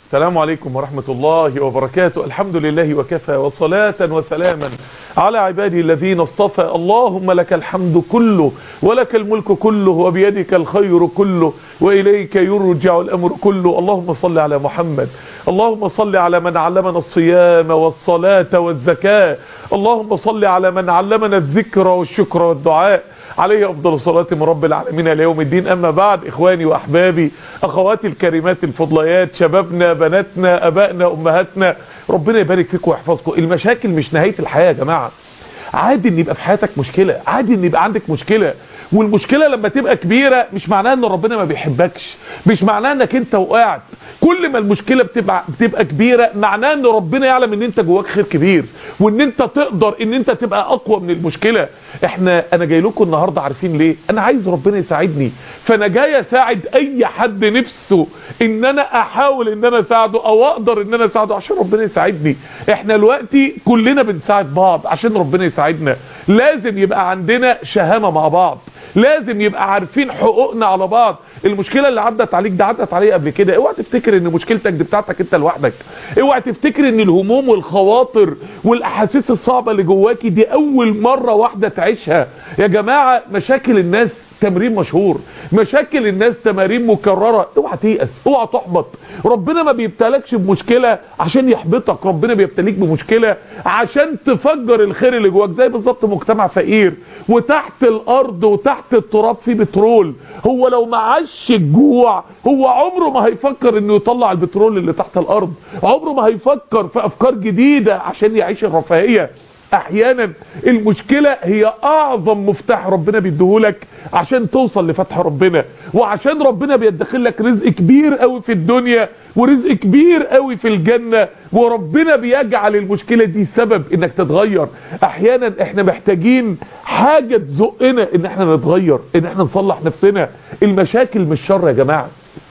السلام عليكم ورحمة الله وبركاته الحمد لله وكفى وصلاة وسلاما على عبادي الذين اصطفى اللهم لك الحمد كله ولك الملك كله وبيدك الخير كله وإليك يرجع الأمر كله اللهم صل على محمد اللهم صل على من علمنا الصيام والصلاة والزكاة اللهم صل على من علمنا الذكر والشكر والدعاء عليه أفضل الصلاة من رب العالمين إلى يوم الدين أما بعد إخواني وأحبابي أخواتي الكريمات الفضليات شبابنا بناتنا أبائنا أمهاتنا ربنا يبارك فيكم ويحفظكم المشاكل مش نهاية الحياة يا جماعة عادي ان يبقى في حياتك مشكلة عادي ان يبقى عندك مشكلة والمشكلة لما تبقى كبيرة مش معناها ان ربنا ما بيحبكش مش معناها انك انت وقعت كل ما المشكلة بتبقى, بتبقى كبيرة معناها ان ربنا يعلم ان انت جواك خير كبير وان انت تقدر ان انت تبقى اقوى من المشكلة احنا انا جاي لكم النهاردة عارفين ليه انا عايز ربنا يساعدني فانا جاي اساعد اي حد نفسه ان انا احاول ان انا اساعده او اقدر ان انا اساعده عشان ربنا يساعدني احنا دلوقتي كلنا بنساعد بعض عشان ربنا يساعدنا لازم يبقى عندنا شهامة مع بعض لازم يبقى عارفين حقوقنا على بعض المشكلة اللي عدت عليك ده عدت عليا قبل كده اوعى تفتكر ان مشكلتك دي بتاعتك انت لوحدك اوعى تفتكر ان الهموم والخواطر والاحاسيس الصعبة اللي جواكي دي اول مرة واحدة تعيشها يا جماعة مشاكل الناس تمرين مشهور مشاكل الناس تمارين مكررة اوعى تيأس اوعى تحبط ربنا ما بيبتلكش بمشكلة عشان يحبطك ربنا بيبتليك بمشكلة عشان تفجر الخير اللي جواك زي بالظبط مجتمع فقير وتحت الارض وتحت التراب في بترول هو لو معاش الجوع هو عمره ما هيفكر انه يطلع البترول اللي تحت الارض عمره ما هيفكر في افكار جديدة عشان يعيش الرفاهية احيانا المشكلة هي اعظم مفتاح ربنا بيديهولك عشان توصل لفتح ربنا وعشان ربنا بيدخل لك رزق كبير قوي في الدنيا ورزق كبير قوي في الجنة وربنا بيجعل المشكلة دي سبب انك تتغير احيانا احنا محتاجين حاجة تزقنا ان احنا نتغير ان احنا نصلح نفسنا المشاكل مش شر يا جماعة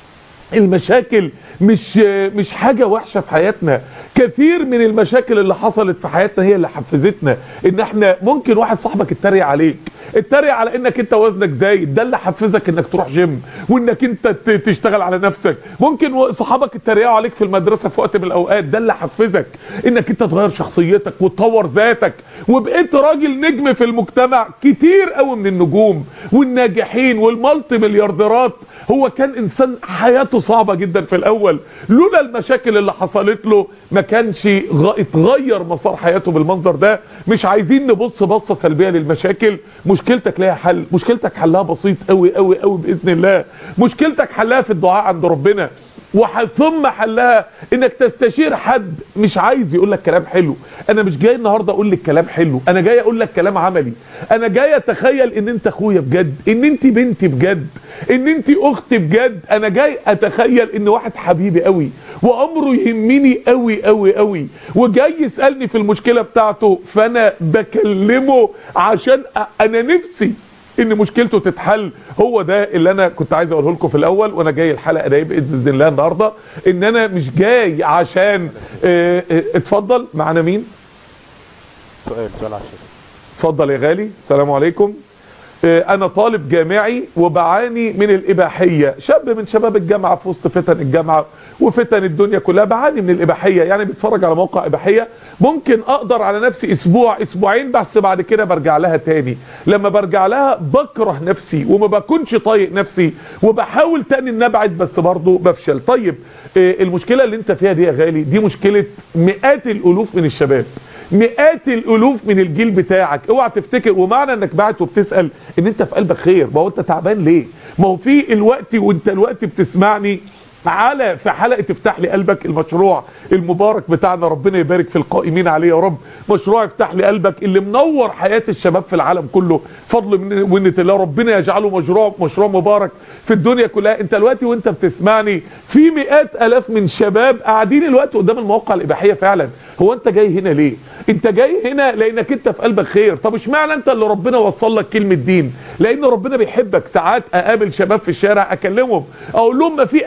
المشاكل مش مش حاجة وحشة في حياتنا كثير من المشاكل اللي حصلت في حياتنا هي اللي حفزتنا ان احنا ممكن واحد صاحبك اتريق عليك اتريق على انك انت وزنك زايد ده اللي حفزك انك تروح جيم وانك انت تشتغل على نفسك ممكن صحابك اتريقوا عليك في المدرسة في وقت من الاوقات ده اللي حفزك انك انت تغير شخصيتك وتطور ذاتك وبقيت راجل نجم في المجتمع كتير قوي من النجوم والناجحين والمالتي مليارديرات هو كان انسان حياته صعبة جدا في الاول لولا المشاكل اللي حصلت له ما كانش اتغير مسار حياته بالمنظر ده مش عايزين نبص بصة سلبية للمشاكل مشكلتك ليها حل مشكلتك حلها بسيط قوي قوي قوي باذن الله مشكلتك حلها في الدعاء عند ربنا ثم حلها انك تستشير حد مش عايز يقول لك كلام حلو انا مش جاي النهارده اقول لك كلام حلو انا جاي اقول لك كلام عملي انا جاي اتخيل ان انت اخويا بجد ان انت بنتي بجد ان انت اختي بجد انا جاي اتخيل ان واحد حبيبي قوي وامره يهمني قوي قوي قوي وجاي يسالني في المشكله بتاعته فانا بكلمه عشان انا نفسي ان مشكلته تتحل هو ده اللي انا كنت عايز اقوله لكم في الاول وانا جاي الحلقه دي باذن الله النهارده ان انا مش جاي عشان اه اه اتفضل معانا مين سؤال سؤال عشان اتفضل يا غالي السلام عليكم اه انا طالب جامعي وبعاني من الاباحيه شاب من شباب الجامعه في وسط فتن الجامعه وفتن الدنيا كلها بعاني من الاباحيه يعني بتفرج على موقع اباحيه ممكن اقدر على نفسي اسبوع اسبوعين بس بعد كده برجع لها تاني لما برجع لها بكره نفسي وما بكونش طايق نفسي وبحاول تاني ان ابعد بس برضه بفشل طيب المشكله اللي انت فيها دي يا غالي دي مشكله مئات الالوف من الشباب مئات الالوف من الجيل بتاعك اوعى تفتكر ومعنى انك بعت وبتسال ان انت في قلبك خير ما هو انت تعبان ليه ما هو في الوقت وانت الوقت بتسمعني على في حلقة افتح لي قلبك المشروع المبارك بتاعنا ربنا يبارك في القائمين عليه يا رب مشروع افتح لي قلبك اللي منور حياة الشباب في العالم كله فضل من وانة الله ربنا يجعله مشروع مشروع مبارك في الدنيا كلها انت دلوقتي وانت بتسمعني في مئات الاف من شباب قاعدين الوقت قدام المواقع الاباحيه فعلا هو انت جاي هنا ليه انت جاي هنا لانك انت في قلبك خير طب اشمعنى انت اللي ربنا وصل لك كلمه دين لان ربنا بيحبك ساعات اقابل شباب في الشارع اكلمهم اقول لهم ما في ألف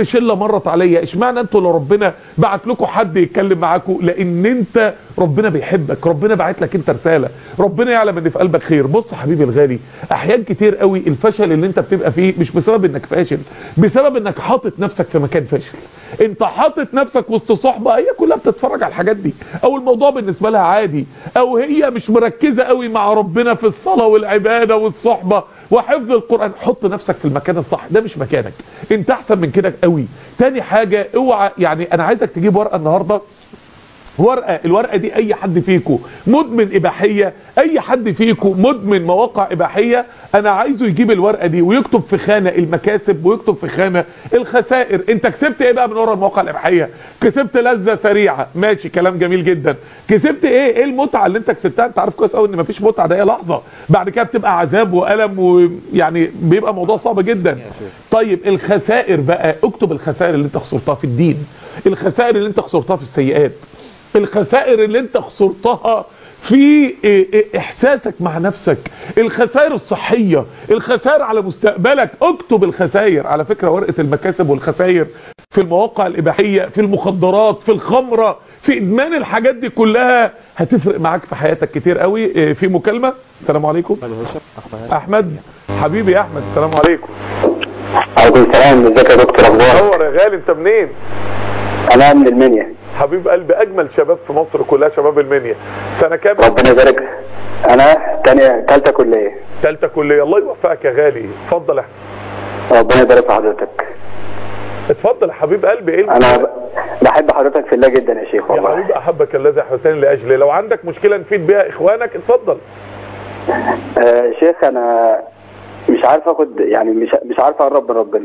شله مرت عليا اشمعنى انتوا اللي ربنا بعت لكم حد يتكلم معاكم لان انت ربنا بيحبك ربنا بعت لك انت رساله ربنا يعلم ان في قلبك خير بص حبيبي الغالي احيان كتير قوي الفشل اللي انت بتبقى فيه مش بسبب انك فاشل بسبب انك حاطط نفسك في مكان فاشل انت حاطط نفسك وسط صحبه هي كلها بتتفرج على الحاجات دي او الموضوع بالنسبه لها عادي او هي مش مركزه قوي مع ربنا في الصلاه والعباده والصحبه وحفظ القرآن حط نفسك في المكان الصح ده مش مكانك انت احسن من كده قوي تاني حاجة اوعى يعني انا عايزك تجيب ورقة النهاردة ورقة الورقة دي اي حد فيكم مدمن اباحية اي حد فيكم مدمن مواقع اباحية انا عايزه يجيب الورقة دي ويكتب في خانة المكاسب ويكتب في خانة الخسائر انت كسبت ايه بقى من ورا المواقع الاباحية كسبت لذة سريعة ماشي كلام جميل جدا كسبت ايه ايه المتعة اللي انت كسبتها انت عارف كويس قوي ان مفيش متعة ده هي لحظة بعد كده بتبقى عذاب والم ويعني بيبقى موضوع صعب جدا طيب الخسائر بقى اكتب الخسائر اللي انت خسرتها في الدين الخسائر اللي انت خسرتها في السيئات الخسائر اللي انت خسرتها في احساسك مع نفسك الخسائر الصحية الخسائر على مستقبلك اكتب الخسائر على فكرة ورقة المكاسب والخسائر في المواقع الاباحية في المخدرات في الخمرة في ادمان الحاجات دي كلها هتفرق معاك في حياتك كتير قوي في مكالمة السلام عليكم احمد حبيبي يا احمد السلام عليكم عليكم السلام ازيك يا دكتور اخبارك نور يا غالي انت منين انا من المنيا حبيب قلبي اجمل شباب في مصر كلها شباب المنيا سنه كام ربنا يبارك انا تانية تالتة كلية ثالثه كليه الله يوفقك يا غالي اتفضل يا أحمد. ربنا يبارك في حضرتك اتفضل يا حبيب قلبي ايه انا ب- بحب حضرتك في الله جدا يا شيخ يا والله حبيب احبك الذي احببتني لاجلي لو عندك مشكله نفيد بيها اخوانك اتفضل آه شيخ انا مش عارف اخد يعني مش مش عارف اقرب من ربنا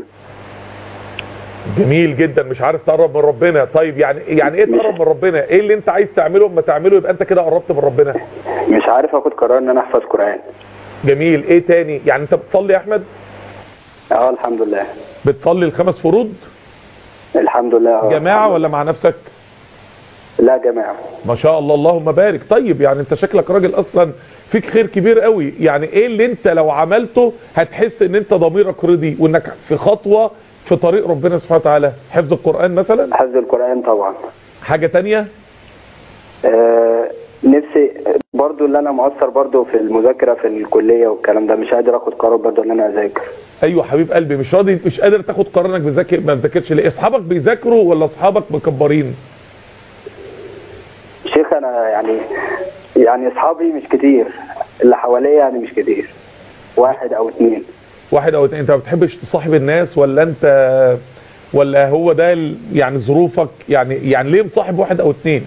جميل جدا مش عارف تقرب من ربنا طيب يعني يعني ايه تقرب من ربنا ايه اللي انت عايز تعمله اما تعمله يبقى انت كده قربت من ربنا مش عارف اخد قرار ان انا احفظ قرآن جميل ايه تاني يعني انت بتصلي يا احمد اه الحمد لله بتصلي الخمس فروض الحمد لله آه. جماعه ولا مع نفسك لا جماعة ما شاء الله اللهم بارك طيب يعني انت شكلك راجل اصلا فيك خير كبير قوي يعني ايه اللي انت لو عملته هتحس ان انت ضميرك رضي وانك في خطوة في طريق ربنا سبحانه وتعالى حفظ القرآن مثلا حفظ القرآن طبعا حاجة تانية آه نفسي برضو اللي انا مؤثر برضو في المذاكرة في الكلية والكلام ده مش قادر اخد قرار برضو ان انا اذاكر ايوه حبيب قلبي مش راضي مش قادر تاخد قرار انك بتذاكر ما بتذاكرش ليه اصحابك بيذاكروا ولا اصحابك مكبرين شيخ انا يعني يعني اصحابي مش كتير اللي حواليا يعني مش كتير واحد او اتنين واحد او اتنين انت ما بتحبش تصاحب الناس ولا انت ولا هو ده ال- يعني ظروفك يعني يعني ليه مصاحب واحد او اتنين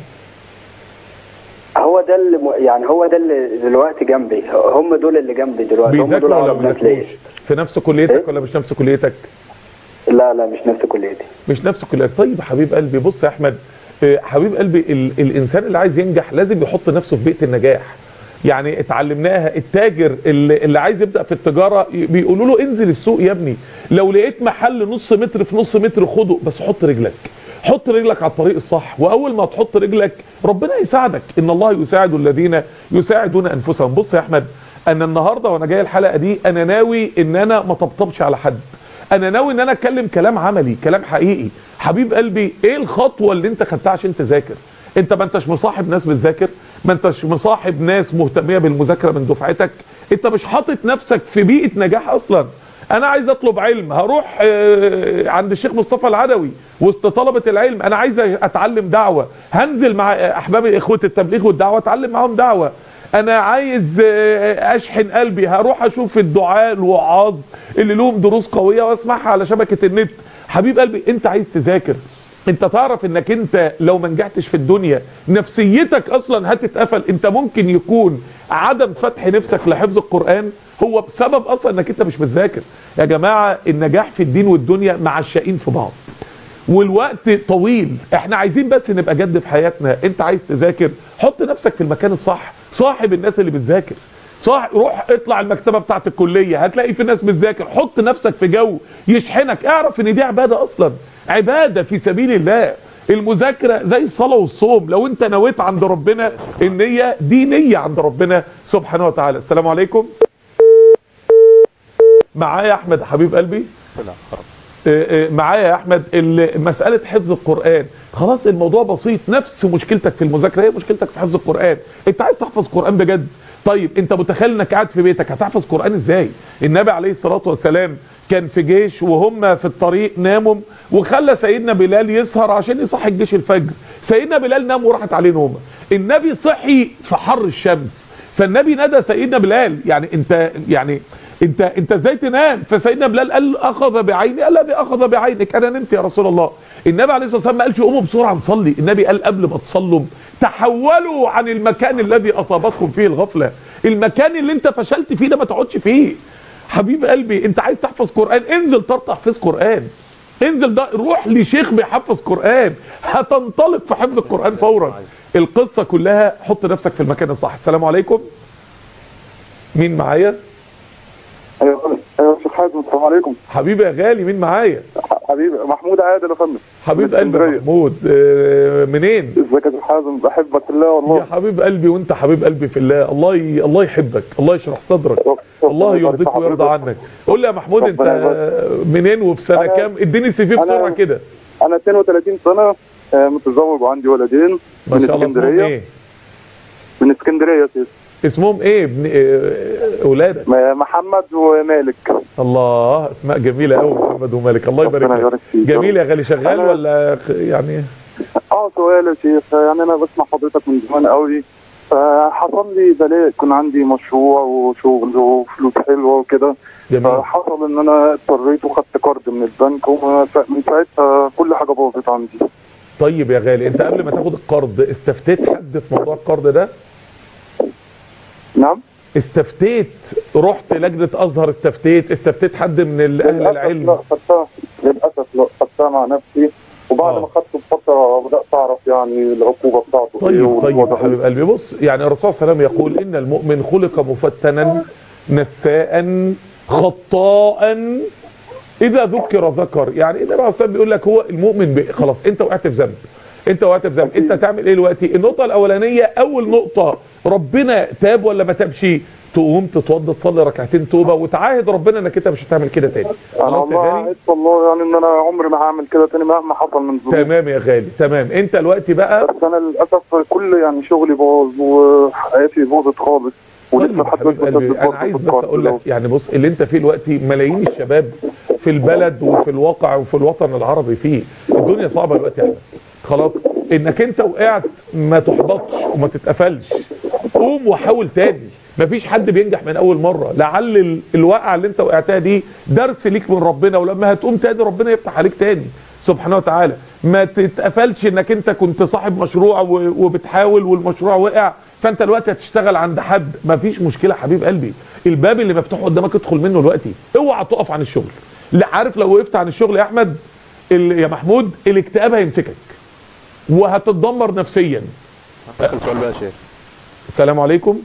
هو ده اللي م- يعني هو ده اللي دلوقتي جنبي هم دول اللي جنبي دلوقتي هم دول بيذاكروا ولا اقرب ما ناس ليا بيذاكروش في نفس كليتك إيه؟ ولا مش نفس كليتك لا لا مش نفس كليتي مش نفس كليتك طيب حبيب قلبي بص يا احمد آه، حبيب قلبي ال الانسان اللي عايز ينجح لازم يحط نفسه في بيئه النجاح يعني اتعلمناها التاجر اللي, اللي عايز يبدا في التجاره ي- بيقولوا له انزل السوق يا ابني لو لقيت محل نص متر في نص متر خده بس حط رجلك حط رجلك على الطريق الصح واول ما تحط رجلك ربنا يساعدك ان الله يساعد الذين يساعدون انفسهم بص يا احمد انا النهارده وانا جاي الحلقه دي انا ناوي ان انا ما طبطبش على حد انا ناوي ان انا اتكلم كلام عملي كلام حقيقي حبيب قلبي ايه الخطوه اللي انت خدتها عشان تذاكر انت ما انتش مصاحب ناس بتذاكر ما انتش مصاحب ناس مهتميه بالمذاكره من دفعتك انت مش حاطط نفسك في بيئه نجاح اصلا انا عايز اطلب علم هروح آه، عند الشيخ مصطفى العدوي وسط طلبه العلم انا عايز اتعلم دعوه هنزل مع احبابي اخوه التبليغ والدعوه اتعلم معاهم دعوه انا عايز آه، اشحن قلبي هروح اشوف الدعاء الوعاظ اللي لهم دروس قويه واسمعها على شبكه النت حبيب قلبي انت عايز تذاكر انت تعرف انك انت لو ما نجحتش في الدنيا نفسيتك اصلا هتتقفل انت ممكن يكون عدم فتح نفسك لحفظ القرآن هو بسبب اصلا انك انت مش بتذاكر يا جماعة النجاح في الدين والدنيا معشقين في بعض والوقت طويل احنا عايزين بس نبقى جد في حياتنا انت عايز تذاكر حط نفسك في المكان الصح صاحب الناس اللي بتذاكر صح روح اطلع المكتبة بتاعت الكلية هتلاقي في ناس بتذاكر حط نفسك في جو يشحنك اعرف ان دي عبادة اصلا عبادة في سبيل الله المذاكرة زي الصلاة والصوم لو انت نويت عند ربنا النية دي نية عند ربنا سبحانه وتعالى السلام عليكم معايا احمد حبيب قلبي لا خلاص آه، آه، معايا يا احمد ال- مساله حفظ القران خلاص الموضوع بسيط نفس مشكلتك في المذاكره هي مشكلتك في حفظ القران انت عايز تحفظ قران بجد طيب انت متخيل انك قاعد في بيتك هتحفظ قران ازاي النبي عليه الصلاه والسلام كان في جيش وهم في الطريق ناموا وخلى سيدنا بلال يسهر عشان يصحي الجيش الفجر سيدنا بلال نام وراحت عليه نومه النبي صحي في حر الشمس فالنبي نادى سيدنا بلال يعني انت يعني انت انت ازاي تنام فسيدنا بلال قال اخذ بعيني قال الذي اخذ بعينك انا نمت يا رسول الله النبي عليه الصلاه والسلام ما قالش قوموا بسرعه نصلي النبي قال قبل ما تصلوا تحولوا عن المكان الذي اصابتكم فيه الغفله المكان اللي انت فشلت فيه ده ما تقعدش فيه حبيب قلبي انت عايز تحفظ قران انزل ترتح حفظ قران انزل ده روح لشيخ بيحفظ قران هتنطلق في حفظ القران فورا القصه كلها حط نفسك في المكان الصح السلام عليكم مين معايا ايوه ايوه يا شيخ حازم السلام عليكم حبيبي يا غالي مين معايا حبيبي محمود عادل يا فندم حبيب من قلبي اسكندرية. محمود آه، منين ازيك يا شيخ حازم بحبك في الله يا والله حبيب قلبي وانت حبيب قلبي في الله الله ي... الله يحبك الله يشرح صدرك رب- الله ربنا يبارك يرضيك في ويرضى حضرتك. عنك قول لي يا محمود انت ربنا يبارك. منين وفي سنه أنا- كام اديني سي في أنا- بسرعه كده انا 32 سنه آه، متزوج وعندي ولدين ما من شاء الله اسمهم اسكندريه ايه من اسكندريه يا سيدي اسمهم ايه ابن اه، اولادك م- محمد ومالك الله اسماء جميله قوي محمد ومالك الله يبارك ربنا لك يبارك فيك. جميل يا غالي شغال أنا- ولا خ- يعني اه سؤال يا شيخ يعني انا بسمع حضرتك من زمان قوي فحصل لي بلاء كان عندي مشروع وشغل وفلوس حلوه وكده جميل فحصل ان انا اضطريت وخدت قرض من البنك ومن ساعتها كل حاجه باظت عندي طيب يا غالي انت قبل ما تاخد القرض استفتيت حد في موضوع القرض ده نعم استفتيت رحت لجنة ازهر استفتيت استفتيت حد من ال- اهل للأسف العلم لا خدتها للاسف لا خدتها مع نفسي وبعد آه. ما خدته بفتره بدات اعرف يعني العقوبه بتاعته إيه طيب طيب يا والوضع حبيب قلبي بص يعني الرسول صلى الله عليه وسلم يقول ان المؤمن خلق مفتنا نساء خطاء اذا ذكر ذكر يعني النبي عليه الصلاه والسلام بيقول لك هو المؤمن بي- خلاص انت وقعت في ذنب انت وقعت في ذنب انت تعمل ايه دلوقتي النقطه الاولانيه اول نقطه ربنا تاب ولا ما تابش تقوم تتوضى تصلي ركعتين توبه وتعاهد ربنا انك انت مش هتعمل كده تاني انا خلاص يا والله غالي عهدت والله يعني ان انا عمري ما هعمل كده تاني مهما حصل من ظروف تمام يا غالي تمام انت دلوقتي بقى بس انا للاسف كل يعني شغلي باظ وحياتي باظت خالص ولسه طيب لحد حبيب دلوقتي قلبي بسدد انا برضه عايز في بس القرض اقول ده. لك يعني بص اللي انت فيه دلوقتي ملايين الشباب في البلد وفي الواقع وفي الوطن العربي فيه الدنيا صعبه دلوقتي يعني خلاص انك انت وقعت ما تحبطش وما تتقفلش قوم وحاول تاني مفيش حد بينجح من اول مره لعل ال- الوقعه اللي انت وقعتها دي درس ليك من ربنا ولما هتقوم تاني ربنا يفتح عليك تاني سبحانه وتعالى ما تتقفلش انك انت كنت صاحب مشروع و- وبتحاول والمشروع وقع فانت دلوقتي هتشتغل عند حد مفيش مشكله حبيب قلبي الباب اللي مفتوح قدامك ادخل منه دلوقتي اوعى تقف عن الشغل لا عارف لو وقفت عن الشغل يا احمد ال- يا محمود الاكتئاب هيمسكك وهتتدمر نفسيا اخر سؤال بقى يا شيخ السلام عليكم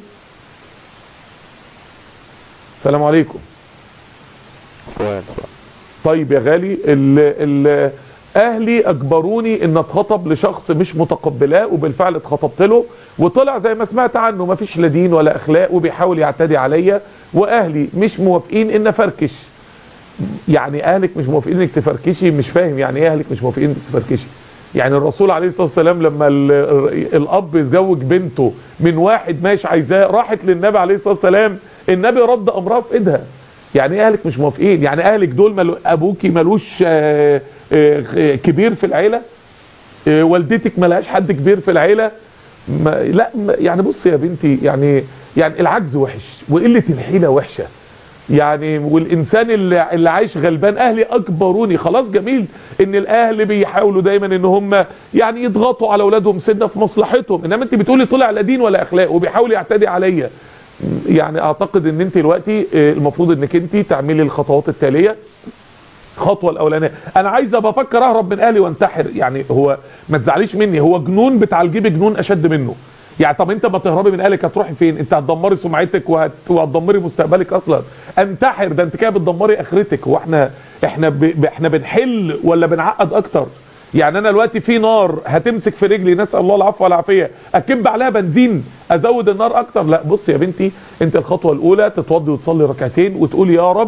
السلام عليكم سؤال طيب يا غالي ال ال اهلي اجبروني ان اتخطب لشخص مش متقبلاه وبالفعل اتخطبت له وطلع زي ما سمعت عنه مفيش لا دين ولا اخلاق وبيحاول يعتدي عليا واهلي مش موافقين ان افركش يعني اهلك مش موافقين انك تفركشي مش فاهم يعني ايه اهلك مش موافقين انك تفركشي يعني الرسول عليه الصلاه والسلام لما ال- ال- الاب يزوج بنته من واحد ماشي عايزاه راحت للنبي عليه الصلاه والسلام النبي رد امرها في ايدها يعني ايه اهلك مش موافقين يعني اهلك دول ملو ابوكي ملوش آه، آه، كبير في العيله آه، والدتك ملهاش حد كبير في العيله ما لا ما- يعني بص يا بنتي يعني يعني العجز وحش وقله الحيله وحشه يعني والانسان اللي, اللي عايش غلبان اهلي اكبروني خلاص جميل ان الاهل بيحاولوا دايما ان هم يعني يضغطوا على اولادهم سنه في مصلحتهم انما انت بتقولي طلع لا دين ولا اخلاق وبيحاول يعتدي عليا يعني اعتقد ان انت دلوقتي آه، المفروض انك انت تعملي الخطوات التاليه الخطوه الاولانيه انا عايز ابقى افكر اهرب من اهلي وانتحر يعني هو ما تزعليش مني هو جنون بتاع الجيب جنون اشد منه يعني طب انت ما تهربي من اهلك هتروحي فين انت هتدمري سمعتك وهت... وهتدمري مستقبلك اصلا انتحر ده انت كده بتدمري اخرتك هو احنا احنا ب... ب- احنا بنحل ولا بنعقد اكتر يعني انا دلوقتي في نار هتمسك في رجلي نسال الله العفو والعافيه اكب عليها بنزين ازود النار اكتر لا بص يا بنتي انت الخطوه الاولى تتوضي وتصلي ركعتين وتقولي يا رب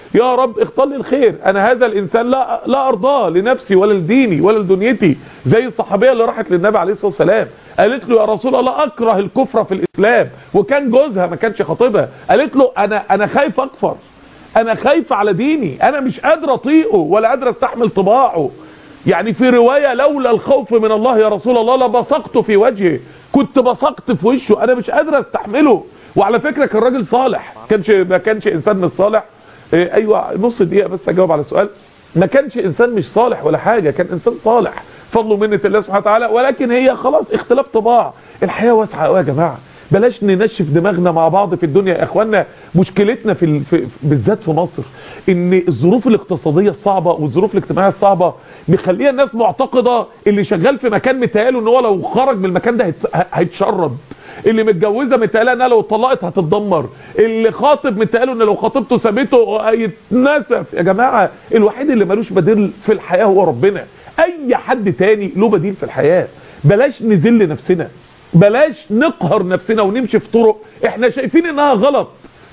يا رب اختار لي الخير انا هذا الانسان لا لا ارضاه لنفسي ولا لديني ولا لدنيتي زي الصحابيه اللي راحت للنبي عليه الصلاه والسلام قالت له يا رسول الله اكره الكفر في الاسلام وكان جوزها ما كانش خطيبها قالت له انا انا خايف اكفر انا خايف على ديني انا مش قادر اطيقه ولا قادر استحمل طباعه يعني في رواية لولا الخوف من الله يا رسول الله لبصقت في وجهه كنت بصقت في وشه انا مش قادر استحمله وعلى فكرة كان راجل صالح كانش ما كانش انسان مش صالح إيه ايوه نص دقيقة بس اجاوب على السؤال ما كانش انسان مش صالح ولا حاجة كان انسان صالح فضل منة الله سبحانه وتعالى ولكن هي خلاص اختلاف طباع الحياة واسعة قوي يا جماعة بلاش ننشف دماغنا مع بعض في الدنيا يا اخوانا مشكلتنا في, ال... في بالذات في مصر ان الظروف الاقتصاديه الصعبه والظروف الاجتماعيه الصعبه مخليه الناس معتقده اللي شغال في مكان متهيأله ان هو لو خرج من المكان ده هيت... هيتشرد اللي متجوزه متهيألها انها لو اتطلقت هتتدمر اللي خاطب متهيأله ان لو خاطبته سابته هيتنسف يا جماعه الوحيد اللي ملوش بديل في الحياه هو ربنا اي حد تاني له بديل في الحياه بلاش نذل نفسنا بلاش نقهر نفسنا ونمشي في طرق احنا شايفين انها غلط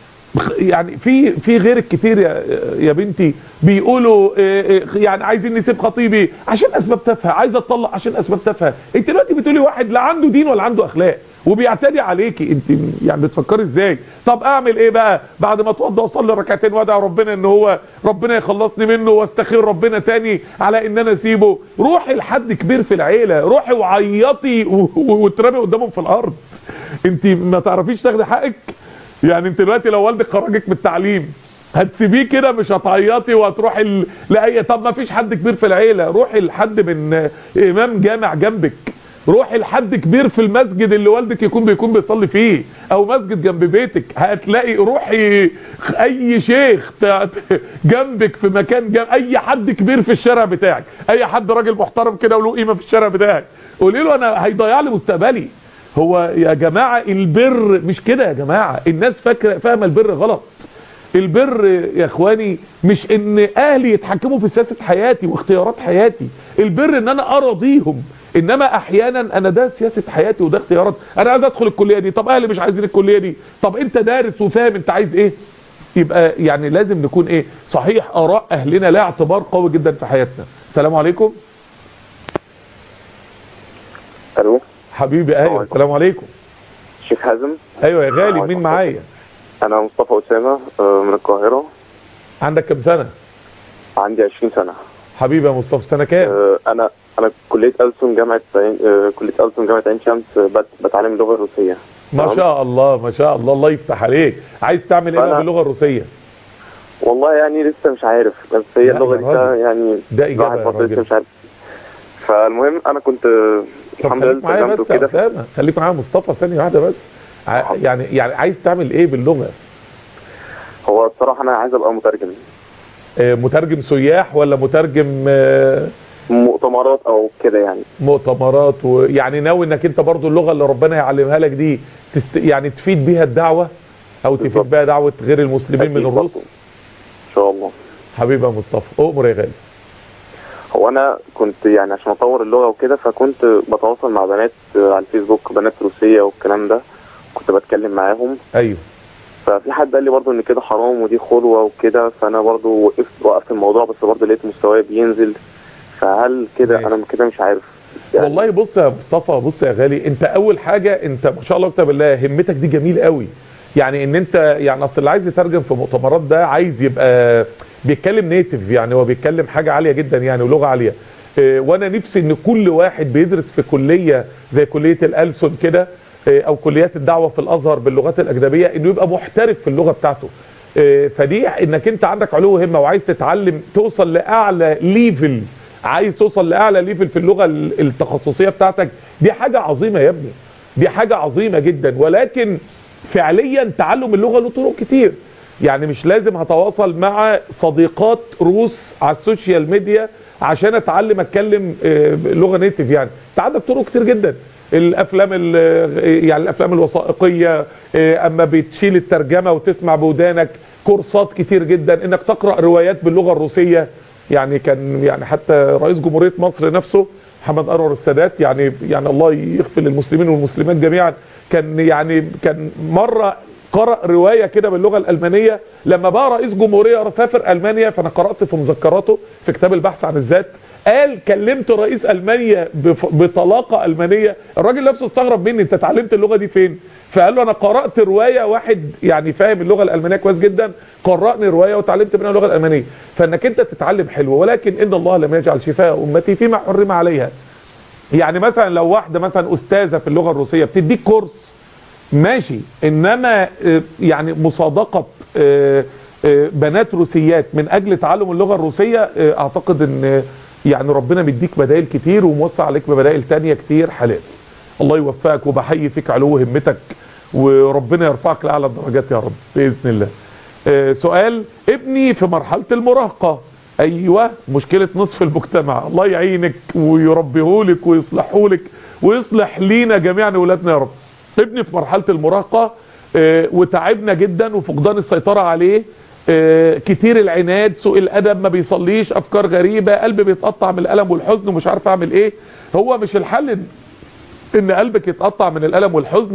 يعني في في غيرك كتير يا يا بنتي بيقولوا يعني عايزين نسيب خطيبي عشان اسباب تافهه عايزه اتطلق عشان اسباب تافهه انت دلوقتي بتقولي واحد لا عنده دين ولا عنده اخلاق وبيعتدي عليكي انت يعني بتفكري ازاي طب اعمل ايه بقى بعد ما اتوضى واصلي ركعتين وادعي ربنا ان هو ربنا يخلصني منه واستخير ربنا تاني على ان انا اسيبه روحي لحد كبير في العيله روحي وعيطي وترمي قدامهم في الارض انت ما تعرفيش تاخدي حقك يعني انت دلوقتي لو والدك خرجك من التعليم هتسيبيه كده مش هتعيطي وهتروحي ل... لاي طب ما فيش حد كبير في العيله روحي لحد من امام جامع جنبك روحي لحد كبير في المسجد اللي والدك يكون بيكون بيصلي فيه او مسجد جنب بيتك هتلاقي روحي اي شيخ جنبك في مكان جنب اي حد كبير في الشارع بتاعك اي حد راجل محترم كده وله قيمه في الشارع بتاعك قولي له انا هيضيع لي مستقبلي هو يا جماعة البر مش كده يا جماعة الناس فاكره فاهمه البر غلط البر يا اخواني مش ان اهلي يتحكموا في سياسة حياتي واختيارات حياتي البر ان انا ارضيهم انما احيانا انا ده سياسة حياتي وده اختيارات انا عايز ادخل الكلية دي طب اهلي مش عايزين الكلية دي طب انت دارس وفاهم انت عايز ايه يبقى يعني لازم نكون ايه صحيح اراء اهلنا لها اعتبار قوي جدا في حياتنا السلام عليكم الو حبيبي ايوه السلام عليكم شيخ حازم ايوه يا غالي مين معايا انا مصطفى اسامه آه، من القاهره عندك كام سنة عندي 20 سنه حبيبي يا مصطفى سنة كام آه، انا انا كليه ألسن جامعه عين آه، كليه ألسن جامعه عين شمس آه، بت- بتعلم اللغه الروسيه ما تمام. شاء الله ما شاء الله الله يفتح عليك عايز تعمل ايه بقى أنا- باللغة الروسية والله يعني لسه مش عارف بس هي لا اللغه يا دي راجل. يعني ده إجابة الواحد يا برضه لسه راجل. مش عارف فالمهم انا كنت آه، طب الحمد لله خليك معايا التزمت بس يا وكده اسامه خليك معايا مصطفى ثانية واحدة بس ع- يعني يعني عايز تعمل ايه باللغة هو الصراحه انا عايز ابقى مترجم آه، مترجم سياح ولا مترجم آه، مؤتمرات او كده يعني مؤتمرات ويعني ناوي انك انت برضو اللغة اللي ربنا يعلمها لك دي تست... يعني تفيد بيها الدعوة او تفيد بالظبط. بيها دعوة غير المسلمين من أكيد الروس برضه. ان شاء الله حبيبي يا مصطفى اؤمر يا غالي هو انا كنت يعني عشان اطور اللغه وكده فكنت بتواصل مع بنات على الفيسبوك بنات روسيه والكلام ده كنت بتكلم معاهم ايوه ففي حد قال لي برضه ان كده حرام ودي خلوه وكده فانا برضه وقفت وقفت الموضوع بس برضه لقيت مستواي بينزل فهل كده ماشي. انا كده مش عارف يعني والله بص يا مصطفى بص يا غالي انت اول حاجة انت ما شاء الله كتاب الله همتك دي جميل قوي يعني ان انت يعني اصل اللي عايز يترجم في مؤتمرات ده عايز يبقى بيتكلم نيتف يعني هو بيتكلم حاجة عالية جدا يعني ولغة عالية اه، وانا نفسي ان كل واحد بيدرس في كلية زي كلية الألسن كده اه، او كليات الدعوة في الازهر باللغات الاجنبية انه يبقى محترف في اللغة بتاعته اه، فدي انك انت عندك علو همة وعايز تتعلم توصل لاعلى ليفل عايز توصل لاعلى ليفل في اللغة ال- التخصصية بتاعتك دي حاجة عظيمة يا ابني دي حاجة عظيمة جدا ولكن فعليا تعلم اللغة له طرق كتير يعني مش لازم هتواصل مع صديقات روس على السوشيال ميديا عشان اتعلم اتكلم آه، لغة نيتف يعني انت عندك طرق كتير جدا الافلام ال- يعني الافلام الوثائقيه آه، اما بتشيل الترجمه وتسمع بودانك كورسات كتير جدا انك تقرا روايات باللغه الروسيه يعني كان يعني حتى رئيس جمهوريه مصر نفسه محمد انور السادات يعني يعني الله يغفر للمسلمين والمسلمات جميعا كان يعني كان مره قرأ رواية كده باللغة الألمانية لما بقى رئيس جمهورية سافر ألمانيا فأنا قرأت في مذكراته في كتاب البحث عن الذات قال كلمت رئيس ألمانيا بف- بطلاقة ألمانية الراجل نفسه استغرب مني انت اتعلمت اللغة دي فين فقال له انا قرأت رواية واحد يعني فاهم اللغة الألمانية كويس جدا قرأني رواية وتعلمت منها اللغة الألمانية فانك انت تتعلم حلو ولكن ان الله لم يجعل شفاء امتي فيما حرم عليها يعني مثلا لو واحدة مثلا أستاذة في اللغة الروسية بتديك كورس ماشي انما آه، يعني مصادقة آه، آه، بنات روسيات من اجل تعلم اللغة الروسية آه، اعتقد ان آه، يعني ربنا بيديك بدائل كتير وموسع عليك ببدائل تانية كتير حلال الله يوفقك وبحيي فيك علو همتك وربنا يرفعك لأعلى الدرجات يا رب بإذن الله آه، سؤال ابني في مرحلة المراهقة ايوه مشكلة نصف المجتمع الله يعينك ويربيهولك ويصلحهولك ويصلح لينا جميعا ولادنا يا رب ابني في مرحلة المراهقة آه، وتعبنا جدا وفقدان السيطرة عليه آه، كتير العناد سوء الادب ما بيصليش افكار غريبة قلبي بيتقطع من الالم والحزن ومش عارف اعمل ايه هو مش الحل إن- ان قلبك يتقطع من الالم والحزن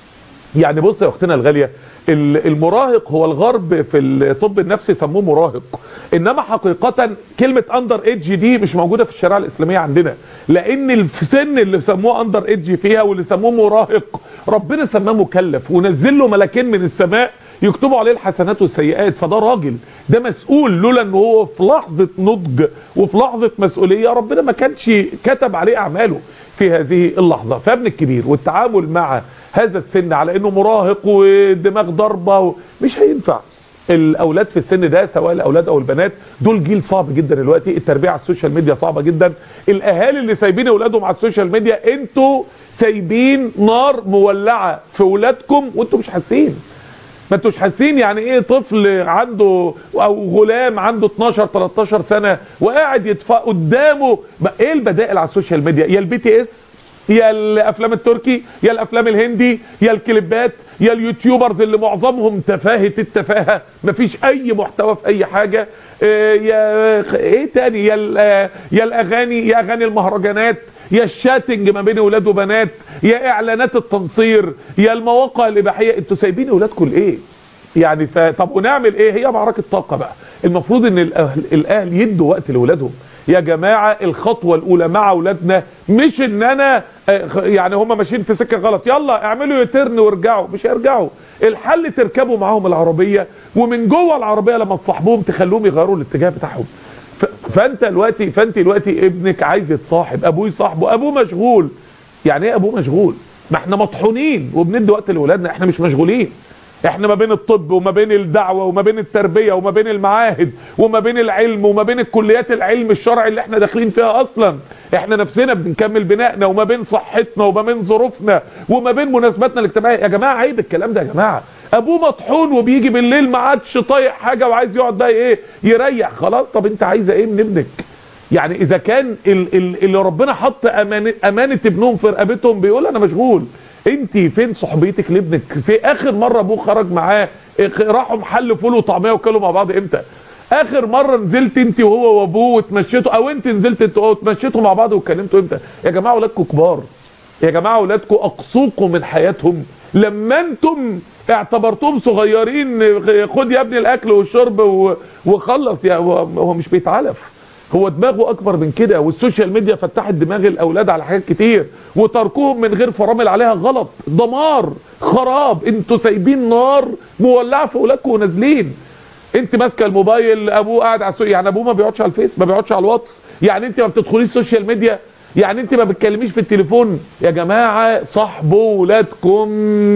يعني بص يا اختنا الغالية ال- المراهق هو الغرب في الطب النفسي سموه مراهق انما حقيقة كلمة اندر ايدج دي مش موجودة في الشريعة الاسلامية عندنا لان السن اللي سموه اندر ايدج فيها واللي سموه مراهق ربنا سماه مكلف ونزل له ملكين من السماء يكتبوا عليه الحسنات والسيئات فده راجل ده مسؤول لولا ان هو في لحظة نضج وفي لحظة مسؤولية ربنا ما كانش كتب عليه اعماله في هذه اللحظة فابن الكبير والتعامل مع هذا السن على انه مراهق ودماغ ضربة و- مش هينفع الاولاد في السن ده سواء الاولاد او البنات دول جيل صعب جدا دلوقتي التربيه على السوشيال ميديا صعبه جدا الاهالي اللي سايبين اولادهم على السوشيال ميديا انتوا سايبين نار مولعه في اولادكم وانتوا مش حاسين ما انتوش حاسين يعني ايه طفل عنده او غلام عنده 12 13 سنه وقاعد يدفع قدامه بقى ايه البدائل على السوشيال ميديا يا البي تي اس يا الافلام التركي يا الافلام الهندي يا الكليبات يا اليوتيوبرز اللي معظمهم تفاهه التفاهه مفيش اي محتوى في اي حاجه اه يا خ- ايه تاني يا ال- اه يا الاغاني يا اغاني المهرجانات يا الشاتنج ما بين ولاد وبنات يا اعلانات التنصير يا المواقع الاباحيه انتوا سايبين اولادكم لايه يعني ف... طب ونعمل ايه هي معركة طاقة بقى المفروض ان الاهل, الأهل يدوا وقت لاولادهم يا جماعة الخطوة الاولى مع اولادنا مش ان انا آه، خ- يعني هم ماشيين في سكة غلط يلا اعملوا يترن وارجعوا مش هيرجعوا الحل تركبوا معاهم العربية ومن جوه العربية لما تصاحبوهم تخلوهم يغيروا الاتجاه بتاعهم ف... فانت دلوقتي فانت دلوقتي ابنك عايز يتصاحب ابوه يصاحبه ابوه مشغول يعني ايه ابوه مشغول ما احنا مطحونين وبندي وقت لاولادنا احنا مش مشغولين احنا ما بين الطب وما بين الدعوة وما بين التربية وما بين المعاهد وما بين العلم وما بين الكليات العلم الشرعي اللي احنا داخلين فيها اصلا احنا نفسنا بنكمل بنائنا وما بين صحتنا وما بين ظروفنا وما بين مناسباتنا الاجتماعية يا جماعة عيب الكلام ده يا جماعة ابوه مطحون وبيجي بالليل ما عادش طايق حاجة وعايز يقعد بقى ايه يريح خلاص طب انت عايزة ايه من ابنك يعني اذا كان ال- ال- اللي ربنا حط امانه امانه ابنهم في رقبتهم بيقول انا مشغول انت فين صحبيتك لابنك في اخر مره ابوه خرج معاه اخ- راحوا محل فول وطعميه وكلوا مع بعض امتى اخر مره نزلت انت وهو وابوه واتمشيتوا او انت نزلت انت وهو واتمشيتوا مع بعض واتكلمتوا امتى يا جماعه اولادكم كبار يا جماعه اولادكم اقصوكم من حياتهم لما انتم اعتبرتهم صغيرين خد يا ابني الاكل والشرب و- وخلص يا هو هو مش بيتعلف هو دماغه اكبر من كده والسوشيال ميديا فتحت دماغ الاولاد على حاجات كتير وتركهم من غير فرامل عليها غلط دمار خراب انتوا سايبين نار مولعه في اولادكم ونازلين انت ماسكه الموبايل ابوه قاعد على السوشيال يعني ابوه ما بيقعدش على الفيس ما بيقعدش على الواتس يعني انت ما بتدخليش السوشيال ميديا يعني انت ما بتكلميش في التليفون يا جماعه صاحبوا ولادكم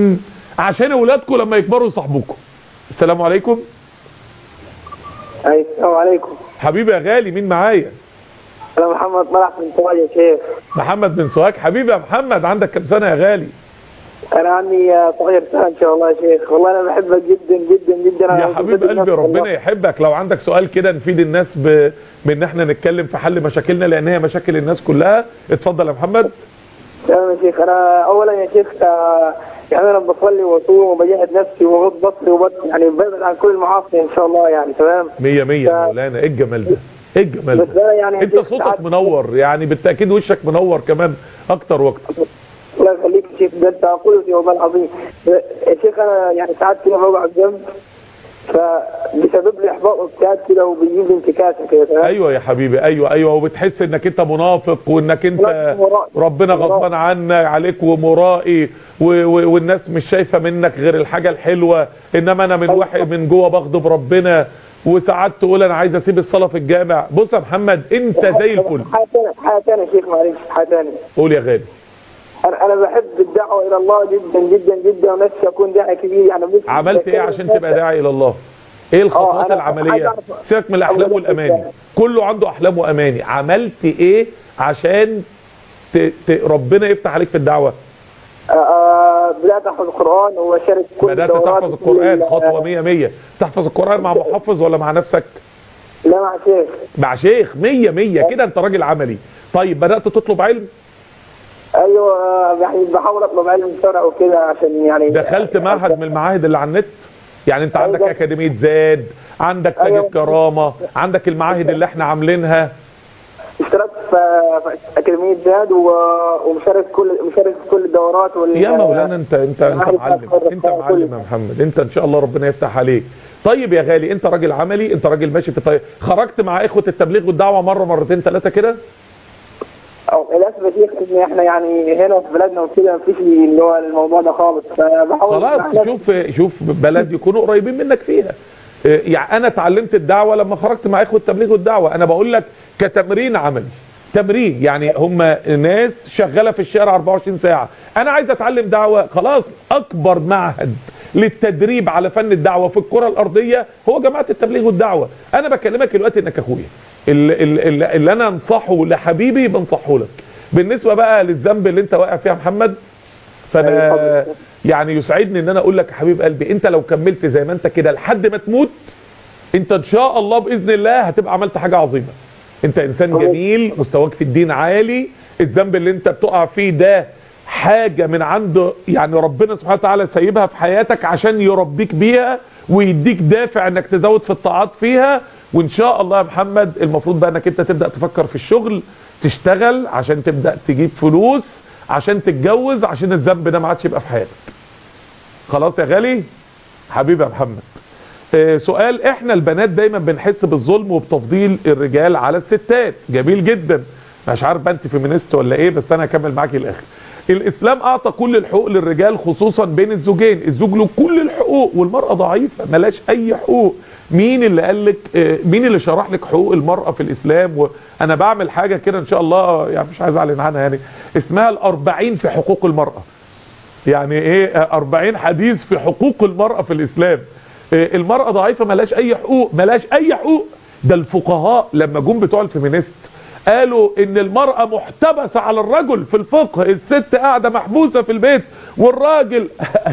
عشان ولادكم لما يكبروا يصاحبوكم السلام عليكم أي السلام عليكم حبيبي يا غالي مين معايا أنا محمد طلعت من سؤال يا شيخ محمد بن سوهاج حبيبي يا محمد عندك كام سنه يا غالي أنا عندي آه، صغير سنة إن شاء الله يا شيخ والله أنا بحبك جدا جدا جدا أنا يا حبيب بحب الناس قلبي والله. ربنا يحبك لو عندك سؤال كده نفيد الناس ب... بان احنا نتكلم في حل مشاكلنا لان هي مشاكل الناس كلها اتفضل يا محمد تمام يا شيخ أنا أولا يا شيخ آه، يعني أنا بصلي وأصوم وبجاهد نفسي وبغض بصري وبس يعني ببعد عن كل المعاصي إن شاء الله يعني تمام مية مية يا مولانا ايه الجمال ده ايه الجمال بس ده أنا يعني يا انت شيخ صوتك ساعات- منور يعني بالتاكيد وشك منور كمان اكتر واكتر الله يخليك يا شيخ ده انت قلت والله العظيم يا شيخ انا يعني ساعات كده بقعد جنب فبسبب لي احباط واكتئاب كده وبيجيب لي انتكاسه كده فاهم؟ ايوه يا حبيبي ايوه ايوه وبتحس انك انت منافق وانك انت مرائي. ربنا مرائي. غضبان عنك عليك ومرائي و- و- والناس مش شايفه منك غير الحاجه الحلوه انما انا من أيوة. واحد من جوه بغضب ربنا وساعات تقول انا عايز اسيب الصلاه في الجامع بص يا محمد انت زي الفل حاجه ثانيه حاجه ثانيه يا شيخ معلش حاجه ثانيه قول يا غالي انا انا بحب الدعوه الى الله جدا جدا جدا ونفسي اكون داعي كبير يعني بص- عملت ايه عشان تبقى داعي الى الله ايه الخطوات آه، أنا عايز العمليه أعرف- سيبك من الاحلام أول والاماني حاجة. كله عنده احلام واماني عملت ايه عشان ت... ت... ربنا يفتح عليك في الدعوه آه، آه، بدات احفظ القران واشارك كل بدات الدورات تحفظ وكل القران ال- خطوه 100 100 تحفظ القران مع محفظ ولا مع نفسك لا مع شيخ مع شيخ 100 100 كده انت راجل عملي طيب بدات تطلب علم ايوه آه، يعني بحاول اطلب علم شرع وكده عشان يعني دخلت معهد من المعاهد اللي على النت يعني انت عندك أيوة. اكاديميه زاد عندك تاج أيوة. الكرامه عندك المعاهد اللي احنا عاملينها اشتركت في في اكاديميه زاد و- ومشارك كل مشارك في كل الدورات وال يا مولانا انت انت انت معاهد معلم التأخر انت الرفاع معلم كله. يا محمد انت ان شاء الله ربنا يفتح عليك طيب يا غالي انت راجل عملي انت راجل ماشي في طيب خرجت مع اخوه التبليغ والدعوه مره مرتين ثلاثه كده أو للاسف يا شيخ ان احنا يعني هنا في بلدنا وكده مفيش اللي هو الموضوع ده خالص فبحاول خلاص مع شوف شوف بلد يكونوا قريبين منك فيها اه، يعني انا اتعلمت الدعوه لما خرجت مع اخوه التبليغ والدعوه انا بقول لك كتمرين عملي تمرين يعني هم ناس شغاله في الشارع 24 ساعه انا عايز اتعلم دعوه خلاص اكبر معهد للتدريب على فن الدعوه في الكره الارضيه هو جماعه التبليغ والدعوه انا بكلمك دلوقتي انك اخويا اللي, اللي, اللي انا انصحه لحبيبي بنصحه لك بالنسبه بقى للذنب اللي انت واقع فيه يا محمد فانا أيوة. يعني يسعدني ان انا اقول لك يا حبيب قلبي انت لو كملت زي ما انت كده لحد ما تموت انت ان شاء الله باذن الله هتبقى عملت حاجه عظيمه انت انسان أوه. جميل مستواك في الدين عالي الذنب اللي انت بتقع فيه ده حاجة من عند يعني ربنا سبحانه وتعالى سايبها في حياتك عشان يربيك بيها ويديك دافع انك تزود في الطاعات فيها وان شاء الله يا محمد المفروض بقى انك انت تبدأ تفكر في الشغل تشتغل عشان تبدأ تجيب فلوس عشان تتجوز عشان الذنب ده ما عادش يبقى في حياتك خلاص يا غالي حبيبي يا محمد آه، سؤال احنا البنات دايما بنحس بالظلم وبتفضيل الرجال على الستات جميل جدا مش عارف بقى انت فيمينيست ولا ايه بس انا هكمل معاكي الاخر الاسلام اعطى كل الحقوق للرجال خصوصا بين الزوجين الزوج له كل الحقوق والمرأة ضعيفة ملاش اي حقوق مين اللي قال لك آه، مين اللي شرح لك حقوق المرأة في الاسلام وانا بعمل حاجة كده ان شاء الله يعني مش عايز اعلن عنها يعني اسمها الاربعين في حقوق المرأة يعني ايه آه، 40 حديث في حقوق المرأة في الاسلام آه، المرأة ضعيفة ملاش اي حقوق ملاش اي حقوق ده الفقهاء لما جم بتوع الفيمينيست قالوا ان المرأة محتبسة على الرجل في الفقه الست قاعدة محبوسة في البيت والراجل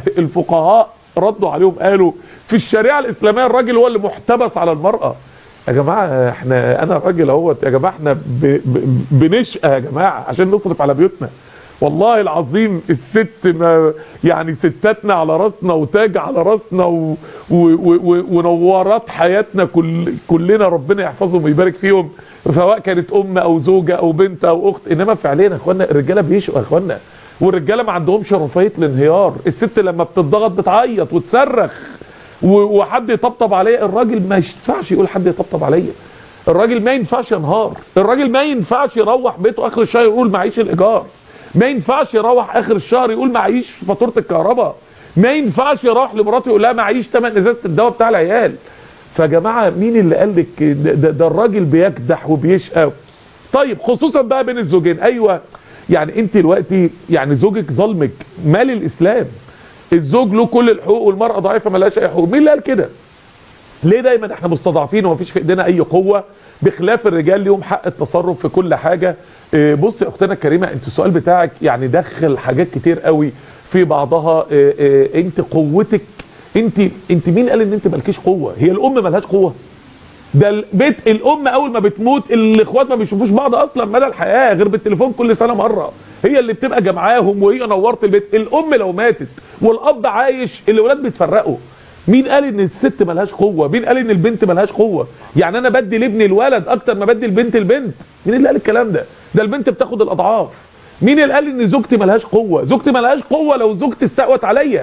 الفقهاء ردوا عليهم قالوا في الشريعة الاسلامية الراجل هو اللي محتبس على المرأة يا جماعة احنا انا راجل اهوت يا جماعة احنا ب- ب- بنشقى يا جماعة عشان نصرف على بيوتنا والله العظيم الست ما يعني ستاتنا على راسنا وتاج على راسنا و و و ونورات حياتنا كل كلنا ربنا يحفظهم ويبارك فيهم سواء كانت ام او زوجه او بنت او اخت انما فعليا يا اخوانا الرجاله بيشقوا يا اخوانا والرجاله ما عندهمش رفاهيه الانهيار الست لما بتضغط بتعيط وتصرخ و- وحد يطبطب عليا الراجل ما ينفعش يقول حد يطبطب عليا الراجل ما ينفعش ينهار الراجل ما ينفعش يروح بيته اخر الشهر يقول معيش الايجار ما ينفعش يروح اخر الشهر يقول معيش فاتوره الكهرباء ما ينفعش يروح لمراته يقول لها معيش ثمن ازازه الدواء بتاع العيال فيا جماعه مين اللي قال لك ده, ده, ده الراجل بيكدح وبيشقى طيب خصوصا بقى بين الزوجين ايوه يعني انت دلوقتي يعني زوجك ظلمك مال الاسلام الزوج له كل الحقوق والمراه ضعيفه ملهاش اي حقوق مين اللي قال كده ليه دايما احنا مستضعفين ومفيش في ايدينا اي قوه بخلاف الرجال ليهم حق التصرف في كل حاجه اه، بص يا اختنا الكريمه انت السؤال بتاعك يعني دخل حاجات كتير قوي في بعضها اه، اه، انت قوتك انت انت مين قال ان انت مالكيش قوه هي الام ملهاش قوه ده البيت الام اول ما بتموت الاخوات ما بيشوفوش بعض اصلا مدى الحياه غير بالتليفون كل سنه مره هي اللي بتبقى جمعاهم وهي نورت البيت الام لو ماتت والاب عايش الاولاد بيتفرقوا مين قال ان الست ملهاش قوه مين قال ان البنت ملهاش قوه يعني انا بدي لابني الولد اكتر ما بدي البنت البنت مين اللي قال الكلام ده ده البنت بتاخد الاضعاف مين اللي قال ان زوجتي ملهاش قوه زوجتي ملهاش قوه لو زوجتي استقوت عليا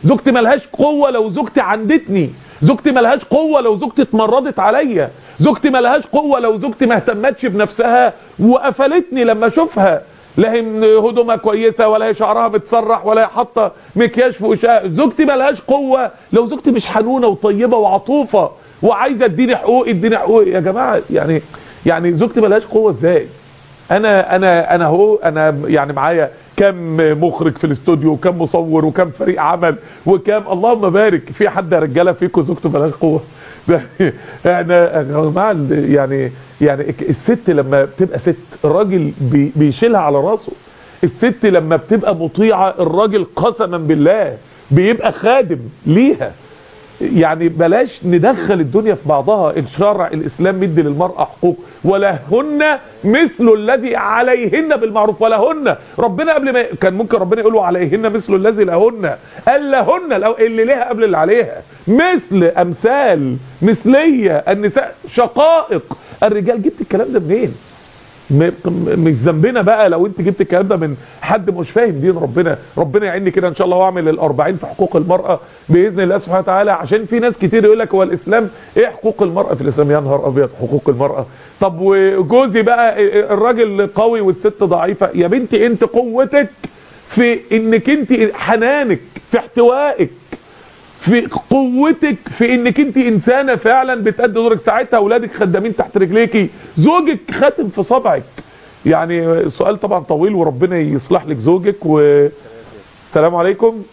زوجتي ملهاش قوة لو زوجتي عندتني زوجتي ملهاش قوة لو زوجتي اتمردت عليا زوجتي ملهاش قوة لو زوجتي ما اهتمتش بنفسها وقفلتني لما اشوفها لا هي هدومها كويسة ولا هي شعرها متسرح ولا هي حاطة مكياج في وشها زوجتي ملهاش قوة لو زوجتي مش حنونة وطيبة وعطوفة وعايزة اديني حقوقي اديني حقوقي يا جماعة يعني يعني زوجتي ملهاش قوة ازاي انا انا انا هو انا يعني معايا كم مخرج في الاستوديو وكم مصور وكم فريق عمل وكم اللهم بارك في حد يا رجاله فيكم زوجته ملهاش قوه احنا يا جماعه يعني يعني الست لما بتبقى ست الراجل بي بيشيلها على راسه الست لما بتبقى مطيعه الراجل قسما بالله بيبقى خادم ليها يعني بلاش ندخل الدنيا في بعضها الشرع الاسلام مدي للمرأة حقوق ولهن مثل الذي عليهن بالمعروف ولهن ربنا قبل ما كان ممكن ربنا يقول عليهن مثل الذي لهن قال لهن لو اللي ليها قبل اللي عليها مثل امثال مثلية النساء شقائق الرجال جبت الكلام ده منين مش ذنبنا بقى لو انت جبت الكلام ده من حد مش فاهم دين ربنا ربنا يعيني كده ان شاء الله واعمل الاربعين في حقوق المرأة باذن الله سبحانه وتعالى عشان في ناس كتير يقول لك هو الاسلام ايه حقوق المرأة في الاسلام يا نهار ابيض حقوق المرأة طب وجوزي بقى الراجل قوي والست ضعيفة يا بنتي انت قوتك في انك انت حنانك في احتوائك في قوتك في انك انت انسانة فعلا بتأدي دورك ساعتها اولادك خدامين تحت رجليكي زوجك خاتم في صبعك يعني السؤال طبعا طويل وربنا يصلح لك زوجك و السلام عليكم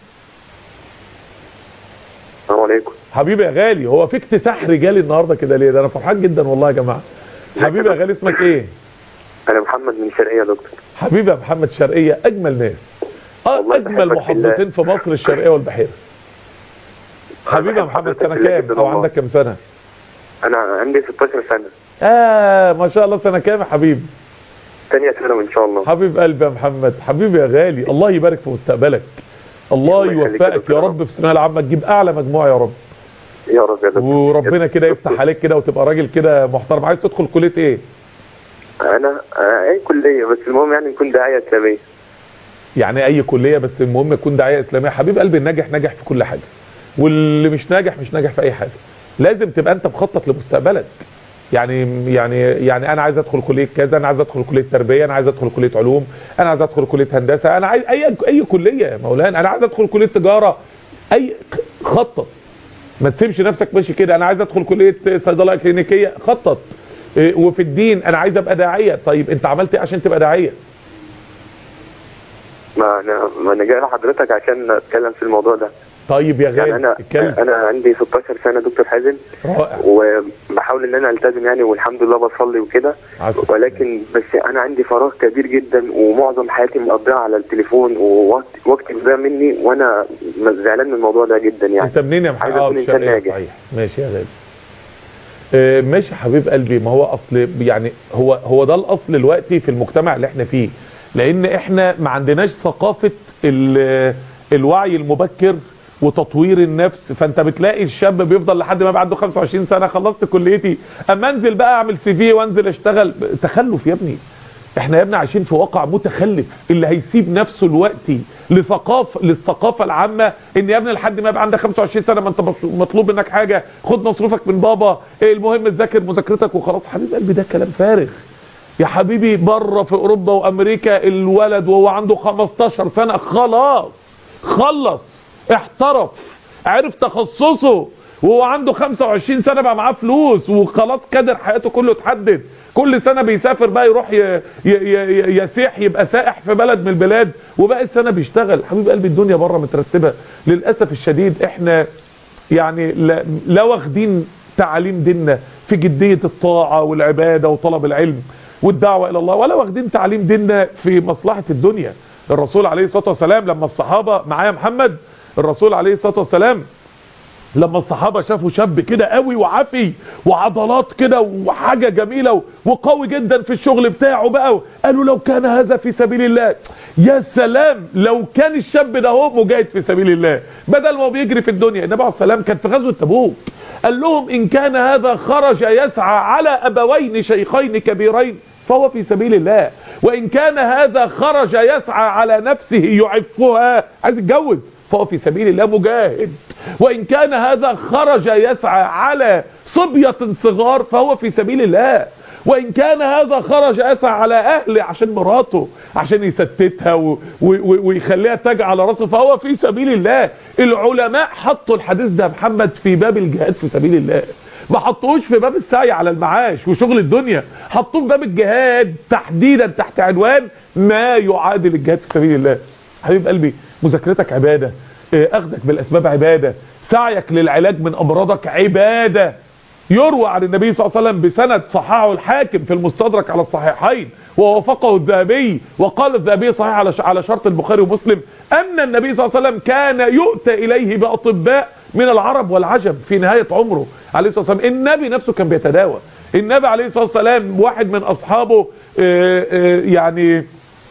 السلام عليكم حبيبي يا غالي هو في اكتساح رجالي النهارده كده ليه ده انا فرحان جدا والله يا جماعه حبيبي يا غالي اسمك ايه انا محمد من الشرقيه يا دكتور حبيبي يا محمد شرقيه اجمل ناس اه اجمل محافظتين في مصر الشرقيه والبحيره حبيبي يا محمد سنة كام او عندك كام سنة انا عندي 16 سنة اه ما شاء الله سنة كام يا حبيبي تانية ثانوي ان شاء الله حبيب قلبي يا محمد حبيبي يا غالي الله يبارك في مستقبلك الله يوفقك يا رب في الثانويه العامه تجيب اعلى مجموع يا رب يا رب يا دكتور وربنا كده يفتح عليك كده وتبقى راجل كده محترم عايز تدخل كليه ايه انا اي كليه بس المهم يعني نكون داعيه اسلاميه يعني اي كليه بس المهم يكون داعيه اسلاميه حبيب قلبي الناجح ناجح في كل حاجه واللي مش ناجح مش ناجح في اي حاجه لازم تبقى انت مخطط لمستقبلك يعني يعني يعني انا عايز ادخل كليه كذا انا عايز ادخل كليه تربيه انا عايز ادخل كليه علوم انا عايز ادخل كليه هندسه انا عايز اي اي كليه يا مولانا انا عايز ادخل كليه تجاره اي خطط ما تسيبش نفسك ماشي كده انا عايز ادخل كليه صيدله كلينيكيه خطط وفي الدين انا عايز ابقى داعيه طيب انت عملت ايه عشان تبقى داعيه ما انا ما انا جاي لحضرتك عشان اتكلم في الموضوع ده طيب يا غالي يعني انا اتكلم انا عندي 16 سنه دكتور حازم رائع وبحاول ان انا التزم يعني والحمد لله بصلي وكده عسل. ولكن بس انا عندي فراغ كبير جدا ومعظم حياتي مقضيها على التليفون ووقت وقت بيضيع مني وانا زعلان من الموضوع ده جدا يعني انت منين يا عايز محمد اكون اه انسان الشرقية ناجح صحيح ماشي يا غالي آه، ماشي حبيب قلبي ما هو اصل يعني هو هو ده الاصل دلوقتي في المجتمع اللي احنا فيه لان احنا ما عندناش ثقافة ال- الوعي المبكر وتطوير النفس فانت بتلاقي الشاب بيفضل لحد ما يبقى عنده 25 سنة خلصت كليتي اما انزل بقى اعمل سي في وانزل اشتغل تخلف يا ابني احنا يا ابني عايشين في واقع متخلف اللي هيسيب نفسه دلوقتي لثقافه للثقافه العامه ان يا ابني لحد ما يبقى عندك 25 سنه ما انت مطلوب منك حاجه خد مصروفك من بابا ايه المهم تذاكر مذاكرتك وخلاص حبيب قلبي ده كلام فارغ يا حبيبي بره في اوروبا وامريكا الولد وهو عنده 15 سنه خلاص خلص احترف عرف تخصصه وهو عنده 25 سنة بقى معاه فلوس وخلاص كادر حياته كله اتحدد كل سنة بيسافر بقى يروح ي... ي... ي... يسيح يبقى سائح في بلد من البلاد وباقي السنة بيشتغل حبيب قلبي الدنيا بره مترتبة للأسف الشديد احنا يعني لا, لا واخدين تعاليم ديننا في جدية الطاعة والعبادة وطلب العلم والدعوة إلى الله ولا واخدين تعليم ديننا في مصلحة الدنيا الرسول عليه الصلاة والسلام لما الصحابة معايا محمد الرسول عليه الصلاة والسلام لما الصحابة شافوا شاب كده قوي وعافي وعضلات كده وحاجة جميلة وقوي جدا في الشغل بتاعه بقى قالوا لو كان هذا في سبيل الله يا سلام لو كان الشاب ده هو مجاهد في سبيل الله بدل ما هو بيجري في الدنيا النبي عليه السلام كان في غزوة تبوك قال لهم إن كان هذا خرج يسعى على أبوين شيخين كبيرين فهو في سبيل الله وان كان هذا خرج يسعى على نفسه يعفها عايز يتجوز فهو في سبيل الله مجاهد وان كان هذا خرج يسعى على صبية صغار فهو في سبيل الله وان كان هذا خرج يسعى على اهله عشان مراته عشان يستتها و... و... و... ويخليها تاج على راسه فهو في سبيل الله العلماء حطوا الحديث ده يا محمد في باب الجهاد في سبيل الله ما حطوش في باب السعي على المعاش وشغل الدنيا حطوه في باب الجهاد تحديدا تحت عنوان ما يعادل الجهاد في سبيل الله حبيب قلبي مذاكرتك عبادة اه، اخذك بالاسباب عبادة سعيك للعلاج من امراضك عبادة يروى عن النبي صلى الله عليه وسلم بسند صححه الحاكم في المستدرك على الصحيحين ووافقه الذهبي وقال الذهبي صحيح على على شرط البخاري ومسلم ان النبي صلى الله عليه وسلم كان يؤتى اليه باطباء من العرب والعجم في نهايه عمره عليه الصلاه والسلام النبي نفسه كان بيتداوى النبي عليه الصلاه والسلام واحد من اصحابه آه، آه، يعني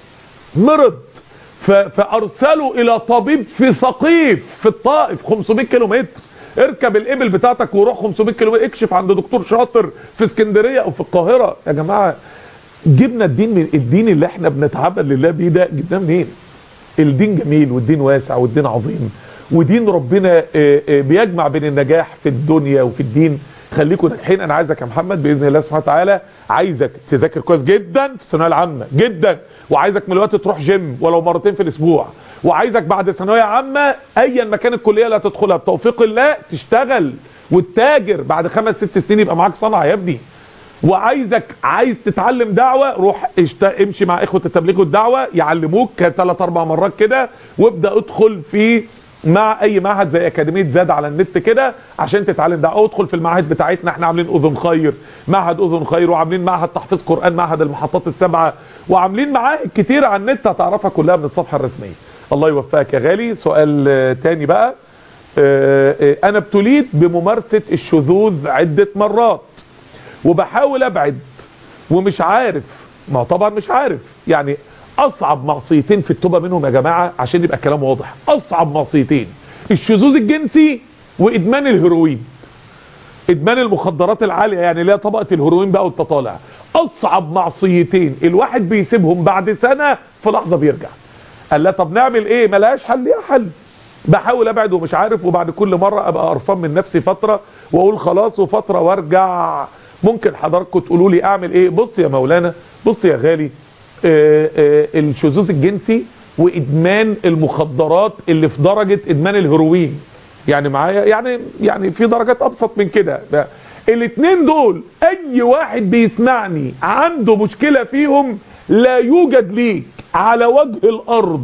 مرض ف- فارسلوا الى طبيب في ثقيف في الطائف 500 كيلو متر اركب الابل بتاعتك وروح 500 كيلو متر اكشف عند دكتور شاطر في اسكندريه او في القاهره يا جماعه جبنا الدين من الدين اللي احنا بنتعبد لله بيه ده جبناه منين الدين جميل والدين واسع والدين عظيم ودين ربنا آه، آه، بيجمع بين النجاح في الدنيا وفي الدين خليكم ناجحين انا عايزك يا محمد باذن الله سبحانه وتعالى عايزك تذاكر كويس جدا في الثانويه العامه جدا وعايزك من الوقت تروح جيم ولو مرتين في الاسبوع وعايزك بعد ثانويه عامه ايا مكان الكليه اللي هتدخلها بتوفيق الله تشتغل وتتاجر بعد خمس ست سنين يبقى معاك صنعه يا ابني وعايزك عايز تتعلم دعوة روح اشت... امشي مع اخوة التبليغ والدعوة يعلموك ثلاث اربع مرات كده وابدأ ادخل في مع اي معهد زي اكاديمية زاد على النت كده عشان تتعلم دعوة او ادخل في المعاهد بتاعتنا احنا عاملين اذن خير معهد اذن خير وعاملين معهد تحفيظ قرآن معهد المحطات السبعة وعاملين معاهد كتير على النت هتعرفها كلها من الصفحة الرسمية الله يوفقك يا غالي سؤال آه، تاني بقى آه، آه، انا ابتليت بممارسة الشذوذ عدة مرات وبحاول ابعد ومش عارف ما هو طبعا مش عارف يعني اصعب معصيتين في التوبه منهم يا جماعه عشان يبقى الكلام واضح اصعب معصيتين الشذوذ الجنسي وادمان الهيروين ادمان المخدرات العاليه يعني اللي هي طبقه الهيروين بقى وانت طالع اصعب معصيتين الواحد بيسيبهم بعد سنه في لحظه بيرجع قال لا طب نعمل ايه ملهاش حل يا حل بحاول ابعد ومش عارف وبعد كل مرة ابقى قرفان من نفسي فترة واقول خلاص وفترة وارجع ممكن حضراتكم تقولوا لي اعمل ايه بص يا مولانا بص يا غالي آه، آه، الشذوذ الجنسي وادمان المخدرات اللي في درجة ادمان الهيروين يعني معايا يعني يعني في درجات ابسط من كده الاثنين دول اي واحد بيسمعني عنده مشكلة فيهم لا يوجد ليك على وجه الارض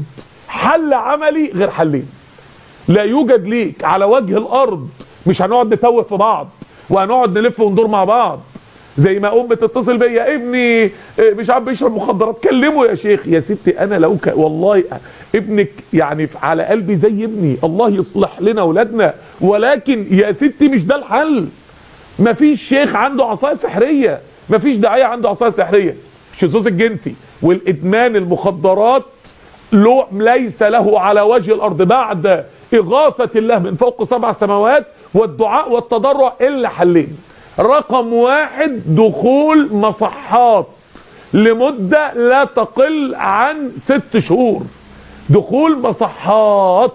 حل عملي غير حلين لا يوجد ليك على وجه الارض مش هنقعد نتوه في بعض وهنقعد نلف وندور مع بعض زي ما ام بتتصل بيا ابني آه، مش عارف بيشرب مخدرات كلمه يا شيخ يا ستي انا لو ك... والله ابنك يعني على قلبي زي ابني الله يصلح لنا اولادنا ولكن يا ستي مش ده الحل مفيش شيخ عنده عصايه سحريه مفيش داعيه عنده عصايه سحريه الشذوذ الجنسي والادمان المخدرات له ليس له على وجه الارض بعد اغاثة الله من فوق سبع سماوات والدعاء والتضرع الا حلين رقم واحد دخول مصحات لمدة لا تقل عن ست شهور دخول مصحات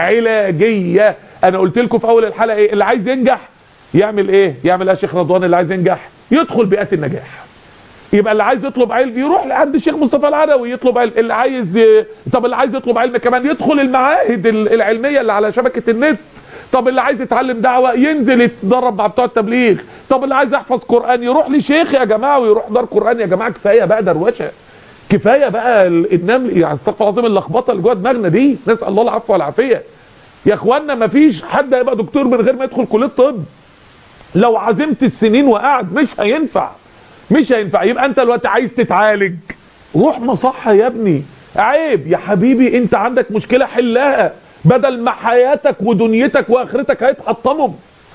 علاجية انا قلت لكم في اول الحلقة ايه اللي عايز ينجح يعمل ايه يعمل ايه يا شيخ رضوان اللي عايز ينجح يدخل بيئات النجاح يبقى اللي عايز يطلب علم يروح لعند الشيخ مصطفى العدوي يطلب علم اللي عايز طب اللي عايز يطلب علم كمان يدخل المعاهد ال- العلميه اللي على شبكه النت طب اللي عايز يتعلم دعوه ينزل يتدرب مع بتوع التبليغ طب اللي عايز يحفظ قران يروح لشيخ يا جماعه ويروح دار قران يا جماعه كفايه بقى دروشه كفايه بقى الادمان يعني استغفر الله العظيم اللخبطه اللي جوه دماغنا دي نسال الله العفو والعافيه يا اخوانا مفيش حد هيبقى دكتور من غير ما يدخل كليه طب لو عزمت السنين وقعد مش هينفع مش هينفع يبقى انت دلوقتي عايز تتعالج روح مصحة يا ابني عيب يا حبيبي انت عندك مشكلة حلها بدل ما حياتك ودنيتك واخرتك هيتحطموا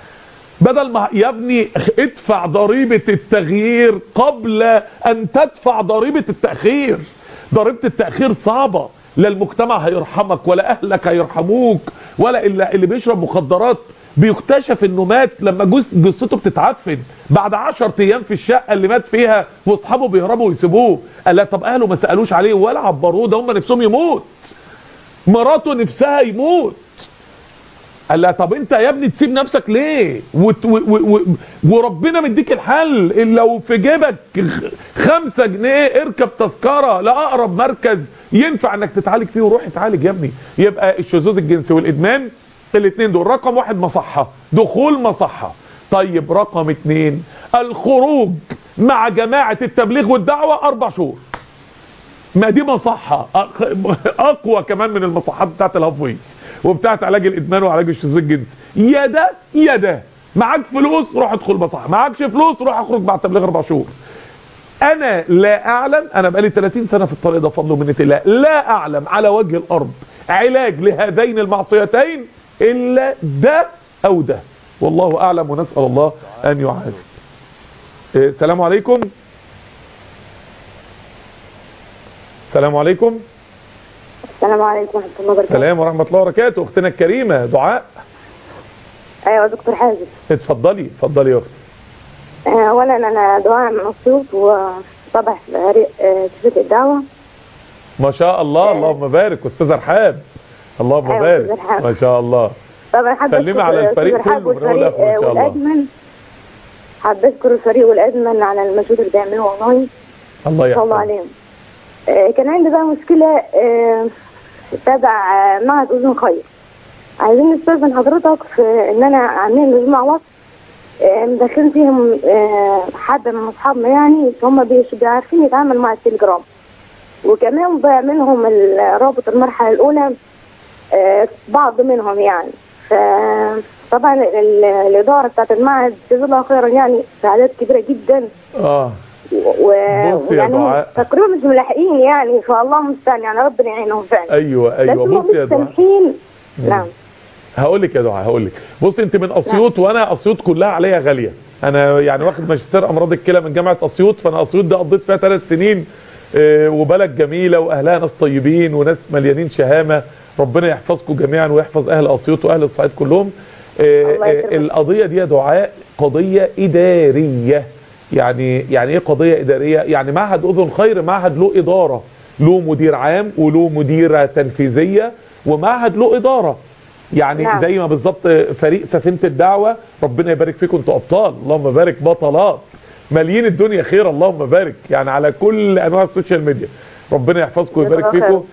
بدل ما يا ابني ادفع ضريبة التغيير قبل ان تدفع ضريبة التأخير ضريبة التأخير صعبة لا المجتمع هيرحمك ولا اهلك هيرحموك ولا اللي, اللي بيشرب مخدرات بيكتشف انه مات لما جث جثته بتتعفن بعد 10 ايام في الشقه اللي مات فيها واصحابه بيهربوا ويسيبوه قال لا طب اهله ما سالوش عليه ولا عبروه ده هم نفسهم يموت مراته نفسها يموت قال لها طب انت يا ابني تسيب نفسك ليه وت و و و وربنا مديك الحل إن لو في جيبك خ- خمسة جنيه اركب تذكرة لأقرب مركز ينفع انك تتعالج فيه وروح اتعالج يا ابني يبقى الشذوذ الجنسي والادمان الاثنين دول رقم واحد مصحة دخول مصحة طيب رقم اتنين الخروج مع جماعة التبليغ والدعوة اربع شهور ما دي مصحة أق- اقوى كمان من المصحات بتاعت الهفوي وبتاعت علاج الادمان وعلاج الشذوذ الجنسي يا ده يا ده معاك فلوس روح ادخل مصحة معاكش فلوس روح اخرج مع التبليغ اربع شهور انا لا اعلم انا بقالي 30 سنة في الطريق ده فضل ومنة الله لا اعلم على وجه الارض علاج لهذين المعصيتين الا ده او ده والله اعلم ونسأل الله ان يعافي إيه، السلام عليكم السلام عليكم السلام عليكم ورحمة الله وبركاته السلام ورحمة الله وبركاته اختنا الكريمة دعاء أيوة دكتور حازم اتفضلي اتفضلي يا اختي آه، أولا أنا دعاء من أسيوط وطبع في فريق آه، كتابة الدعوة ما شاء الله اللهم بارك استاذ رحاب اللهم أيوة، بارك أستاذ رحاب. ما شاء الله طبعا حابة سلمي أشكر على الفريق أستاذ رحاب كله من أول والفريق لآخره إن آه، شاء الله. والأدمن حابة أشكر الفريق والأدمن على المجهود اللي بيعملوه والله الله ما شاء الله يحفظك عليهم آه، كان عندي بقى مشكلة آه، تابع آه، معهد أذن خير عايزين نستأذن حضرتك في إن أنا عاملين مجموعة وصف آه، مدخلين فيهم آه، حد من أصحابنا يعني هم بيش بيعرفين يتعاملوا مع التليجرام وكمان بعملهم ال- رابط المرحلة الأولى آه، بعض منهم يعني فطبعا ال- الإدارة بتاعت المعهد جزاها الله خيرا يعني تعداد كبيرة جدا اه و- بصي يا ويعني دعاء. تقريبا مش ملاحقين يعني فالله المستعان يعني ربنا يعينهم فعلا ايوه ايوه لكن هم بصي يا مش دعاء سامحين نعم هقول لك يا دعاء هقول لك بصي انت من اسيوط وانا اسيوط كلها عليا غاليه انا يعني واخد ماجستير امراض الكلى من جامعه اسيوط فانا اسيوط دي قضيت فيها ثلاث سنين آه، وبلد جميله واهلها ناس طيبين وناس مليانين شهامه ربنا يحفظكم جميعا ويحفظ اهل اسيوط واهل الصعيد كلهم آه، الله آه، يكرمك. القضيه دي يا دعاء قضيه اداريه يعني يعني ايه قضيه اداريه يعني معهد اذن خير معهد له اداره له مدير عام وله مديره تنفيذيه ومعهد له اداره يعني نعم. زي ما بالظبط فريق سفينه الدعوه ربنا يبارك فيكم انتوا ابطال اللهم بارك بطلات ماليين الدنيا خير اللهم بارك يعني على كل انواع السوشيال ميديا ربنا يحفظكم ويبارك جزاك الله فيكم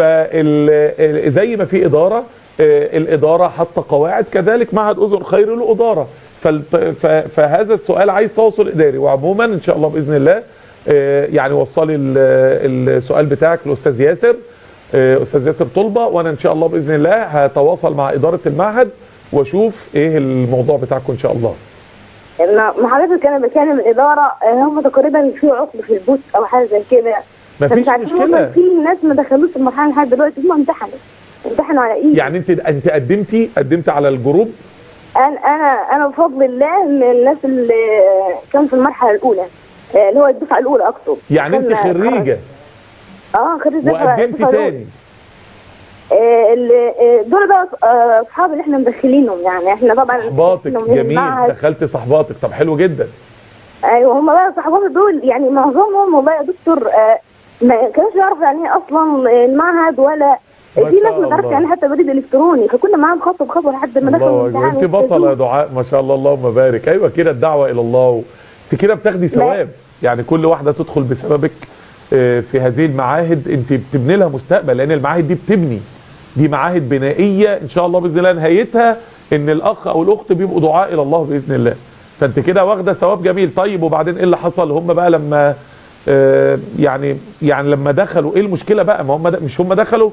فال زي ما في اداره آه، الاداره حاطه قواعد كذلك معهد اذن خير له اداره فالت- ف- فهذا السؤال عايز تواصل اداري وعموما ان شاء الله باذن الله آه، يعني وصلي ال- السؤال بتاعك لاستاذ ياسر آه، استاذ ياسر طلبه وانا ان شاء الله باذن الله هتواصل مع اداره المعهد واشوف ايه الموضوع بتاعكم ان شاء الله إن- ما حضرتك انا بكلم الاداره آه، هم تقريبا في عطل في البوت او حاجه زي كده مفيش فمش عارفين مشكله هم في ناس ما دخلوش المرحله لحد دلوقتي هم امتحنوا امتحنوا على ايه يعني انت انت قدمتي قدمت على الجروب انا انا انا بفضل الله من الناس اللي كانوا في المرحله الاولى آه، اللي هو الدفعه الاولى اقصد يعني انت كان- خريجه اه خريج دفعه وقدمتي الدفعة الأولى. تاني آه، اللي- آه، دول بقى آه، اصحاب اللي احنا مدخلينهم يعني احنا طبعا صحباتك مدخلينهم من جميل المعهد. دخلت صحباتك طب حلو جدا ايوه هم بقى صحباتي دول يعني معظمهم والله يا دكتور آه، ما كانوش يعرفوا يعني ايه اصلا المعهد ولا ما في شاء ناس ما تعرفش الله. يعني حتى بريد الكتروني فكنا معاهم خطوه بخطوه لحد ما دخلوا الله الامتحان اكبر انت بطله يا دعاء ما شاء الله اللهم بارك ايوه كده الدعوه الى الله و... انت كده بتاخدي ثواب يعني كل واحده تدخل بسببك آه، في هذه المعاهد انت بتبني لها مستقبل لان المعاهد دي بتبني دي معاهد بنائيه ان شاء الله باذن الله نهايتها ان الاخ او الاخت بيبقوا دعاء الى الله باذن الله فانت كده واخده ثواب جميل طيب وبعدين ايه اللي حصل هم بقى لما آه، يعني يعني لما دخلوا ايه المشكله بقى ما هم د- مش هم دخلوا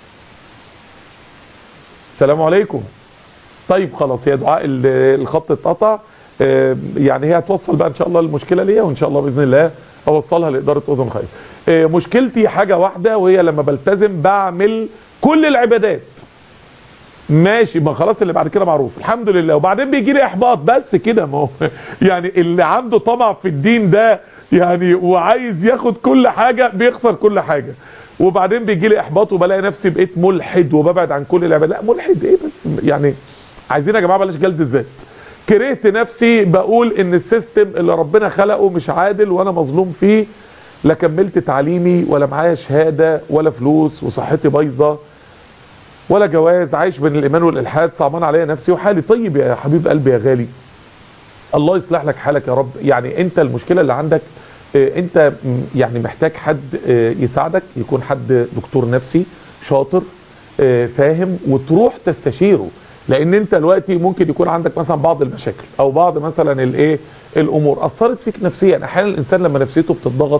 السلام عليكم طيب خلاص هي دعاء ال- الخط اتقطع آه، يعني هي هتوصل بقى ان شاء الله المشكله ليا وان شاء الله باذن الله اوصلها لاداره اذن خير آه، مشكلتي حاجه واحده وهي لما بلتزم بعمل كل العبادات ماشي ما خلاص اللي بعد كده معروف الحمد لله وبعدين بيجي لي احباط بس كده ما هو يعني اللي عنده طمع في الدين ده يعني وعايز ياخد كل حاجه بيخسر كل حاجه وبعدين بيجي لي احباط وبلاقي نفسي بقيت ملحد وببعد عن كل العبادات لا ملحد ايه بس يعني عايزين يا جماعه بلاش جلد الذات كرهت نفسي بقول ان السيستم اللي ربنا خلقه مش عادل وانا مظلوم فيه لا كملت تعليمي ولا معايا شهاده ولا فلوس وصحتي بايظه ولا جواز عايش بين الايمان والالحاد صعبان عليا نفسي وحالي طيب يا حبيب قلبي يا غالي الله يصلح لك حالك يا رب يعني انت المشكله اللي عندك اه انت يعني محتاج حد اه يساعدك يكون حد دكتور نفسي شاطر اه فاهم وتروح تستشيره لان انت دلوقتي ممكن يكون عندك مثلا بعض المشاكل او بعض مثلا الايه الامور اثرت فيك نفسيا احيانا الانسان لما نفسيته بتضغط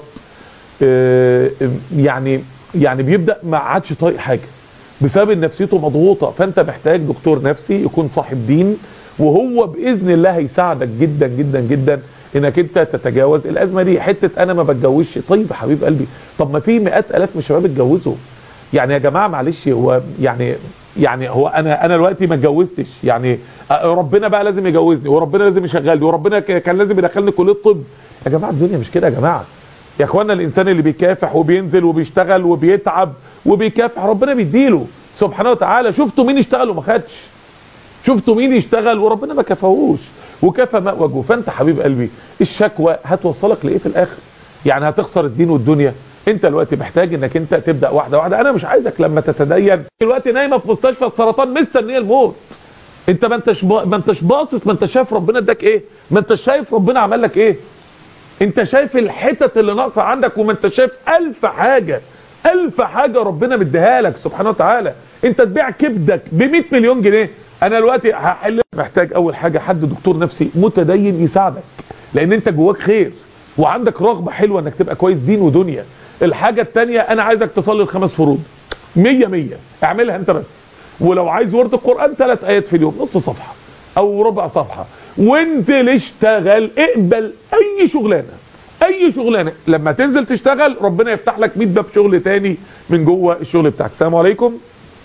يعني يعني بيبدا ما عادش طايق حاجه بسبب ان نفسيته مضغوطه فانت محتاج دكتور نفسي يكون صاحب دين وهو باذن الله هيساعدك جدا جدا جدا انك انت تتجاوز الازمه دي حته انا ما بتجوزش طيب يا حبيب قلبي طب ما في مئات الاف من الشباب اتجوزوا يعني يا جماعه معلش هو يعني يعني هو انا انا دلوقتي ما اتجوزتش يعني ربنا بقى لازم يجوزني وربنا لازم يشغلني وربنا كان لازم يدخلني كليه طب يا جماعه الدنيا مش كده يا جماعه يا اخوانا الانسان اللي بيكافح وبينزل وبيشتغل وبيتعب وبيكافح ربنا بيديله سبحانه وتعالى شفتوا مين اشتغل وما خدش شفتوا مين يشتغل وربنا ما كفاهوش وكفى ماء وجهه فانت حبيب قلبي الشكوى هتوصلك لايه في الاخر يعني هتخسر الدين والدنيا انت دلوقتي محتاج انك انت تبدا واحده واحده انا مش عايزك لما تتدين دلوقتي نايمه في مستشفى السرطان مستنيه الموت انت ما انتش ما انتش باصص ما انتش شايف ربنا اداك ايه ما انتش شايف ربنا عمل لك ايه انت شايف الحتت اللي ناقصه عندك وما انت شايف الف حاجه الف حاجه ربنا مديها لك سبحانه وتعالى انت تبيع كبدك ب 100 مليون جنيه انا دلوقتي هحل محتاج اول حاجه حد دكتور نفسي متدين يساعدك لان انت جواك خير وعندك رغبه حلوه انك تبقى كويس دين ودنيا الحاجه الثانيه انا عايزك تصلي الخمس فروض 100 100 اعملها انت بس ولو عايز ورد القران ثلاث ايات في اليوم نص صفحه او ربع صفحه وانزل اشتغل اقبل اي شغلانه اي شغلانه لما تنزل تشتغل ربنا يفتح لك 100 باب شغل تاني من جوه الشغل بتاعك السلام عليكم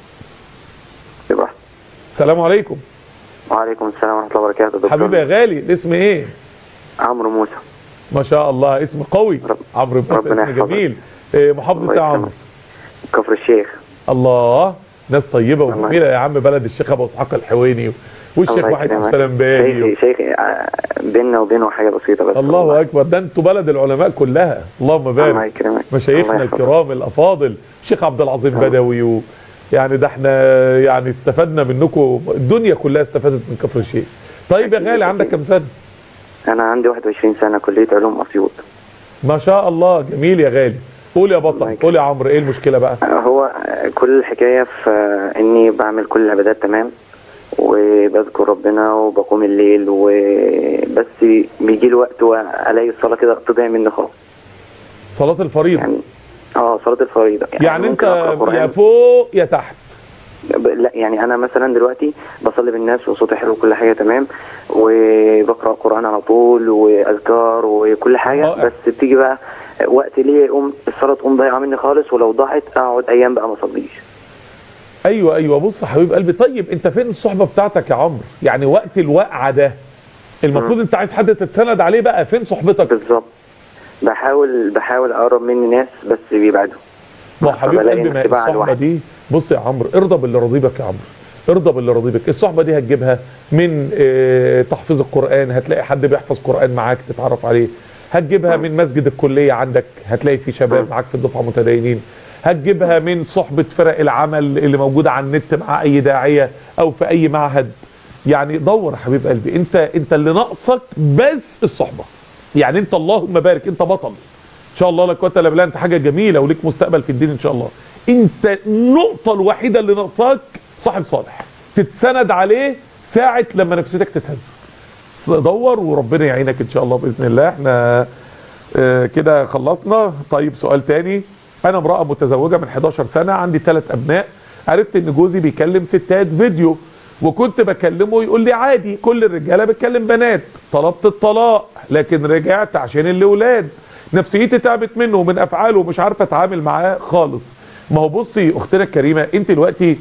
يبقى السلام عليكم وعليكم السلام ورحمه الله وبركاته دكتور حبيبي يا غالي الاسم ايه عمرو موسى ما شاء الله اسم قوي رب- عمرو موسى ربنا اسم يحفظك. جميل إيه محافظه الله ايه يا عمرو يكرمك. كفر الشيخ الله ناس طيبه الله وجميله يا عم بلد الشيخ ابو اسحاق الحويني والشيخ الله واحد يكرمك. سلام باهي شيخ شيخ آه، بيننا وبينه حاجه بسيطه بس الله والله. اكبر ده انتوا بلد العلماء كلها اللهم الله بارك يكرمك مشايخنا الله يحفظك. الكرام الافاضل الشيخ عبد العظيم الله. بدوي و يعني ده احنا يعني استفدنا منكم الدنيا كلها استفادت من كفر الشيخ طيب يا غالي عندك كم سنه انا عندي 21 سنه كليه علوم اسيوط ما شاء الله جميل يا غالي قول يا الله بطل يكرمك. قول يا عمرو ايه المشكله بقى هو آه، كل الحكايه في آه، اني بعمل كل العبادات تمام وبذكر ربنا وبقوم الليل وبس بيجي لي وقت والاقي الصلاه كده تضيع مني خالص صلاه الفريضه يعني اه صلاه الفريضه يعني انت ممكن أقرأ يا قرآن. فوق يا تحت ب- لا يعني انا مثلا دلوقتي بصلي بالناس وصوتي حلو وكل حاجه تمام وبقرا قران على طول واذكار وكل حاجه رائع. بس بتيجي بقى وقت ليه يقوم الصلاه تقوم ضايعه مني خالص ولو ضاعت اقعد ايام بقى ما اصليش ايوه ايوه بص يا حبيب قلبي طيب انت فين الصحبه بتاعتك يا عمرو يعني وقت الوقعه ده المفروض مم. انت عايز حد تتسند عليه بقى فين صحبتك بالظبط بحاول بحاول اقرب مني ناس بس بيبعدوا ما هو حبيب فبلاقي قلبي ما هي نفسي بقى الصحبه لوحدي. دي بص يا عمرو ارضى باللي راضي بك يا عمرو ارضى باللي راضي بك الصحبه دي هتجيبها من اه تحفيظ القران هتلاقي حد بيحفظ قران معاك تتعرف عليه هتجيبها من مسجد الكليه عندك هتلاقي في شباب مم. معاك في الدفعه متدينين هتجيبها من صحبه فرق العمل اللي موجوده على النت مع اي داعيه او في اي معهد يعني دور يا حبيب قلبي انت انت اللي ناقصك بس الصحبه يعني انت اللهم بارك انت بطل ان شاء الله لا قوه الا بالله انت حاجه جميله وليك مستقبل في الدين ان شاء الله انت النقطه الوحيده اللي ناقصاك صاحب صالح تتسند عليه ساعه لما نفسيتك تتهز دور وربنا يعينك ان شاء الله باذن الله احنا اه كده خلصنا طيب سؤال تاني انا امراه متزوجه من 11 سنه عندي ثلاث ابناء عرفت ان جوزي بيكلم ستات فيديو وكنت بكلمه يقول لي عادي كل الرجاله بتكلم بنات طلبت الطلاق لكن رجعت عشان الاولاد نفسيتي تعبت منه ومن افعاله ومش عارفه اتعامل معاه خالص ما هو بصي اختنا الكريمه انت دلوقتي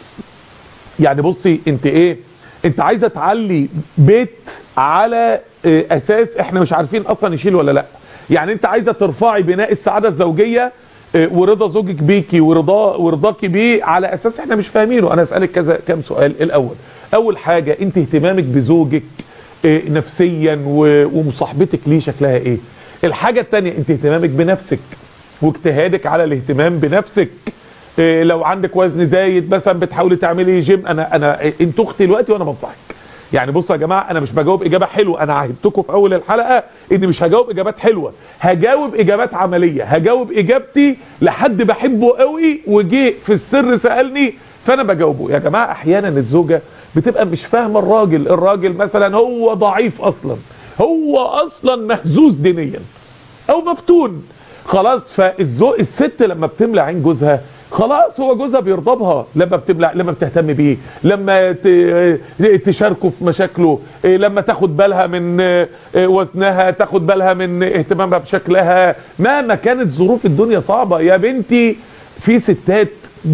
يعني بصي انت ايه انت عايزه تعلي بيت على اه، اساس احنا مش عارفين اصلا يشيل ولا لا يعني انت عايزه ترفعي بناء السعاده الزوجيه آه، ورضا زوجك بيكي ورضا ورضاكي بيه على اساس احنا مش فاهمينه انا اسالك كذا كام سؤال الاول اول حاجه انت اهتمامك بزوجك آه، نفسيا و- ومصاحبتك ليه شكلها ايه الحاجه الثانيه انت اهتمامك بنفسك واجتهادك على الاهتمام بنفسك إيه لو عندك وزن زايد مثلا بتحاولي تعملي جيم انا انا إيه، انت اختي دلوقتي وانا بنصحك يعني بصوا يا جماعه انا مش بجاوب اجابه حلوه انا عهدتكم في اول الحلقه اني مش هجاوب اجابات حلوه هجاوب اجابات عمليه هجاوب اجابتي لحد بحبه قوي وجه في السر سالني فانا بجاوبه يا جماعه احيانا الزوجه بتبقى مش فاهمه الراجل الراجل مثلا هو ضعيف اصلا هو اصلا مهزوز دينيا او مفتون خلاص فالذوق الست لما بتملى عين جوزها خلاص هو جوزها بيرضبها لما بتملى لما بتهتم بيه لما ت- تشاركه في مشاكله إيه، لما تاخد بالها من إيه، وزنها تاخد بالها من اهتمامها بشكلها مهما كانت ظروف الدنيا صعبة يا بنتي في ستات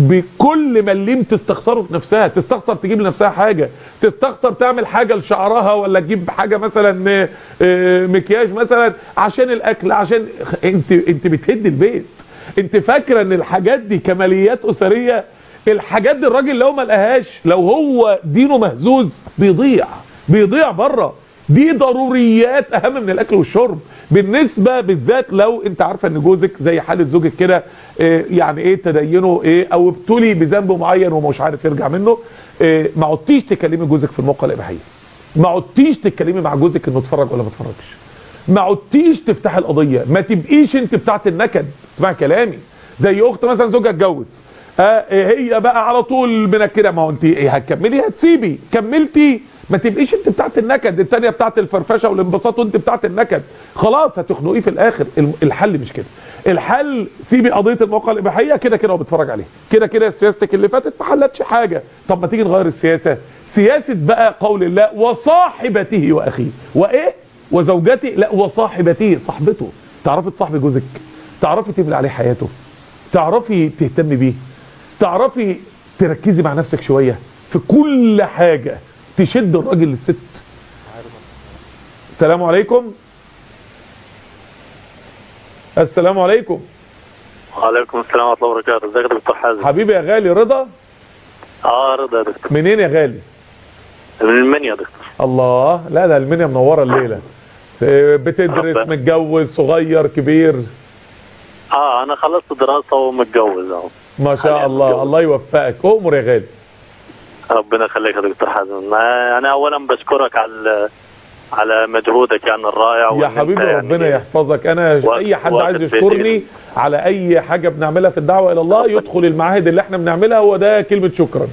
بكل مليم تستخسره في نفسها تستخسر تجيب لنفسها حاجة تستخسر تعمل حاجة لشعرها ولا تجيب حاجة مثلا آه، آه، مكياج مثلا عشان الاكل عشان انت انت بتهد البيت انت فاكرة ان الحاجات دي كماليات اسرية الحاجات دي الراجل لو ما لقاهاش لو هو دينه مهزوز بيضيع بيضيع بره دي ضروريات اهم من الاكل والشرب بالنسبه بالذات لو انت عارفه ان جوزك زي حاله زوجك كده اه، يعني ايه تدينه ايه او ابتلي بذنب معين ومش عارف يرجع منه اه، ما عدتيش تكلمي جوزك في الموقع الاباحيه ما عدتيش تتكلمي مع جوزك انه اتفرج ولا ما اتفرجش ما عدتيش تفتحي القضيه ما تبقيش انت بتاعت النكد اسمعي كلامي زي اخت مثلا زوجها اتجوز آه هي بقى على طول منكده ما هو انت ايه هتكملي هتسيبي كملتي ما تبقيش انت بتاعت النكد الثانيه بتاعت الفرفشه والانبساط وانت بتاعت النكد خلاص هتخنقيه في الاخر الم- الحل مش كده الحل سيبي قضيه المواقع الاباحيه كده كده هو بيتفرج عليها كده كده سياستك اللي فاتت ما حلتش حاجه طب ما تيجي نغير السياسه سياسه بقى قول الله وصاحبته واخيه وايه وزوجته لا وصاحبته صاحبته تعرفي تصاحبي جوزك تعرفي تبني عليه حياته تعرفي تهتمي بيه تعرفي تركزي مع نفسك شوية في كل حاجة تشد الراجل للست السلام عليكم السلام عليكم وعليكم السلام ورحمة الله وبركاته ازيك يا دكتور حازم حبيبي يا غالي رضا اه رضا يا دكتور منين يا غالي من المنيا يا دكتور الله لا ده المنيا منورة الليلة آه، بتدرس ربنا. متجوز صغير كبير اه انا خلصت دراسة ومتجوز اهو ما شاء حاليا الله متجوز. الله يوفقك أؤمر يا غالي ربنا يخليك يا دكتور حازم آه، انا اولا بشكرك على على مجهودك يعني الرائع يا وإن أنت حبيبي يعني ربنا يحفظك انا وقت- اي حد وقت عايز الفيديو. يشكرني على اي حاجة بنعملها في الدعوة الى الله ربنا. يدخل المعاهد اللي احنا بنعملها هو ده كلمة شكرا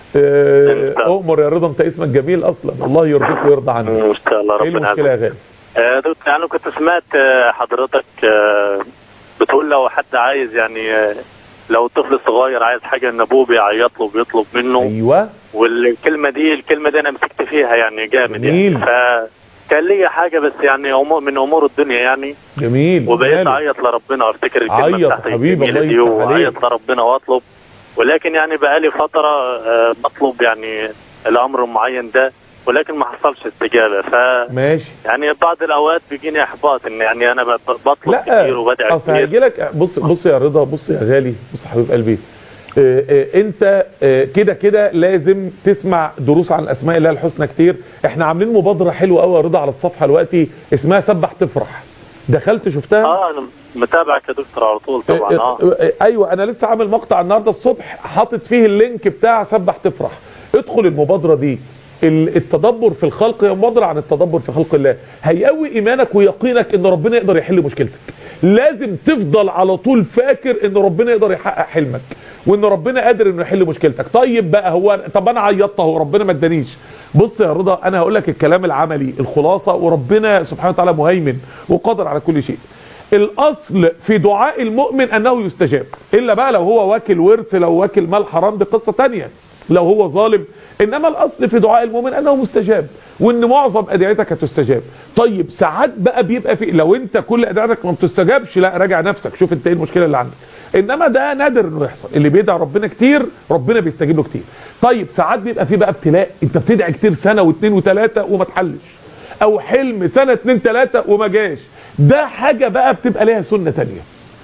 آه، انت. اؤمر يا رضا انت اسمك جميل اصلا الله يرضيك ويرضى عنك ان شاء الله ايه ربنا المشكلة يا يعزك. غالي آه، دكتور يعني كنت سمعت آه، حضرتك آه، بتقول لو حد عايز يعني آه، لو طفل صغير عايز حاجة ان ابوه بيعيط له وبيطلب منه ايوه والكلمة دي الكلمة دي أنا مسكت فيها يعني جامد جميل. يعني فكان ليا حاجة بس يعني أمور من أمور الدنيا يعني جميل وبقيت ماله؟ أعيط لربنا وأفتكر الكلمة عيط بتاعتك حبيبي، الجميلة الله دي يفتح عليك. وأعيط لربنا وأطلب ولكن يعني بقالي فترة آه، بطلب يعني الأمر المعين ده ولكن ما حصلش استجابة ف ماشي يعني بعض الأوقات بيجيني إحباط إن يعني أنا ب- بطلب لا كتير وبدعي اصل كتير هيجي لك بص بص يا رضا بص يا غالي بص يا حبيب قلبي آه، آه، انت آه، كده كده لازم تسمع دروس عن اسماء الله الحسنى كتير احنا عاملين مبادره حلوه قوي يا رضا على الصفحه دلوقتي اسمها سبح تفرح دخلت شفتها اه انا متابعك يا دكتور على طول طبعا اه ايوه انا لسه عامل مقطع النهارده الصبح حاطط فيه اللينك بتاع سبح تفرح ادخل المبادره دي ال- التدبر في الخلق هي مبادره عن التدبر في خلق الله هيقوي ايمانك ويقينك ان ربنا يقدر يحل مشكلتك لازم تفضل على طول فاكر ان ربنا يقدر يحقق حلمك وان ربنا قادر انه يحل مشكلتك طيب بقى هو طب انا عيطت اهو ربنا ما ادانيش بص يا رضا انا هقول لك الكلام العملي الخلاصه وربنا سبحانه وتعالى مهيمن وقادر على كل شيء الاصل في دعاء المؤمن انه يستجاب الا بقى لو هو واكل ورث لو واكل مال حرام دي قصه تانية لو هو ظالم انما الاصل في دعاء المؤمن انه مستجاب وان معظم ادعيتك هتستجاب طيب ساعات بقى بيبقى في لو انت كل ادعيتك ما بتستجابش لا راجع نفسك شوف انت ايه المشكله اللي عندك انما ده نادر انه يحصل اللي بيدعي ربنا كتير ربنا بيستجيب له كتير طيب ساعات بيبقى في بقى ابتلاء انت بتدعي كتير سنه واثنين وثلاثه وما تحلش او حلم سنة اتنين تلاتة وما جاش ده حاجة بقى بتبقى ليها سنة تانية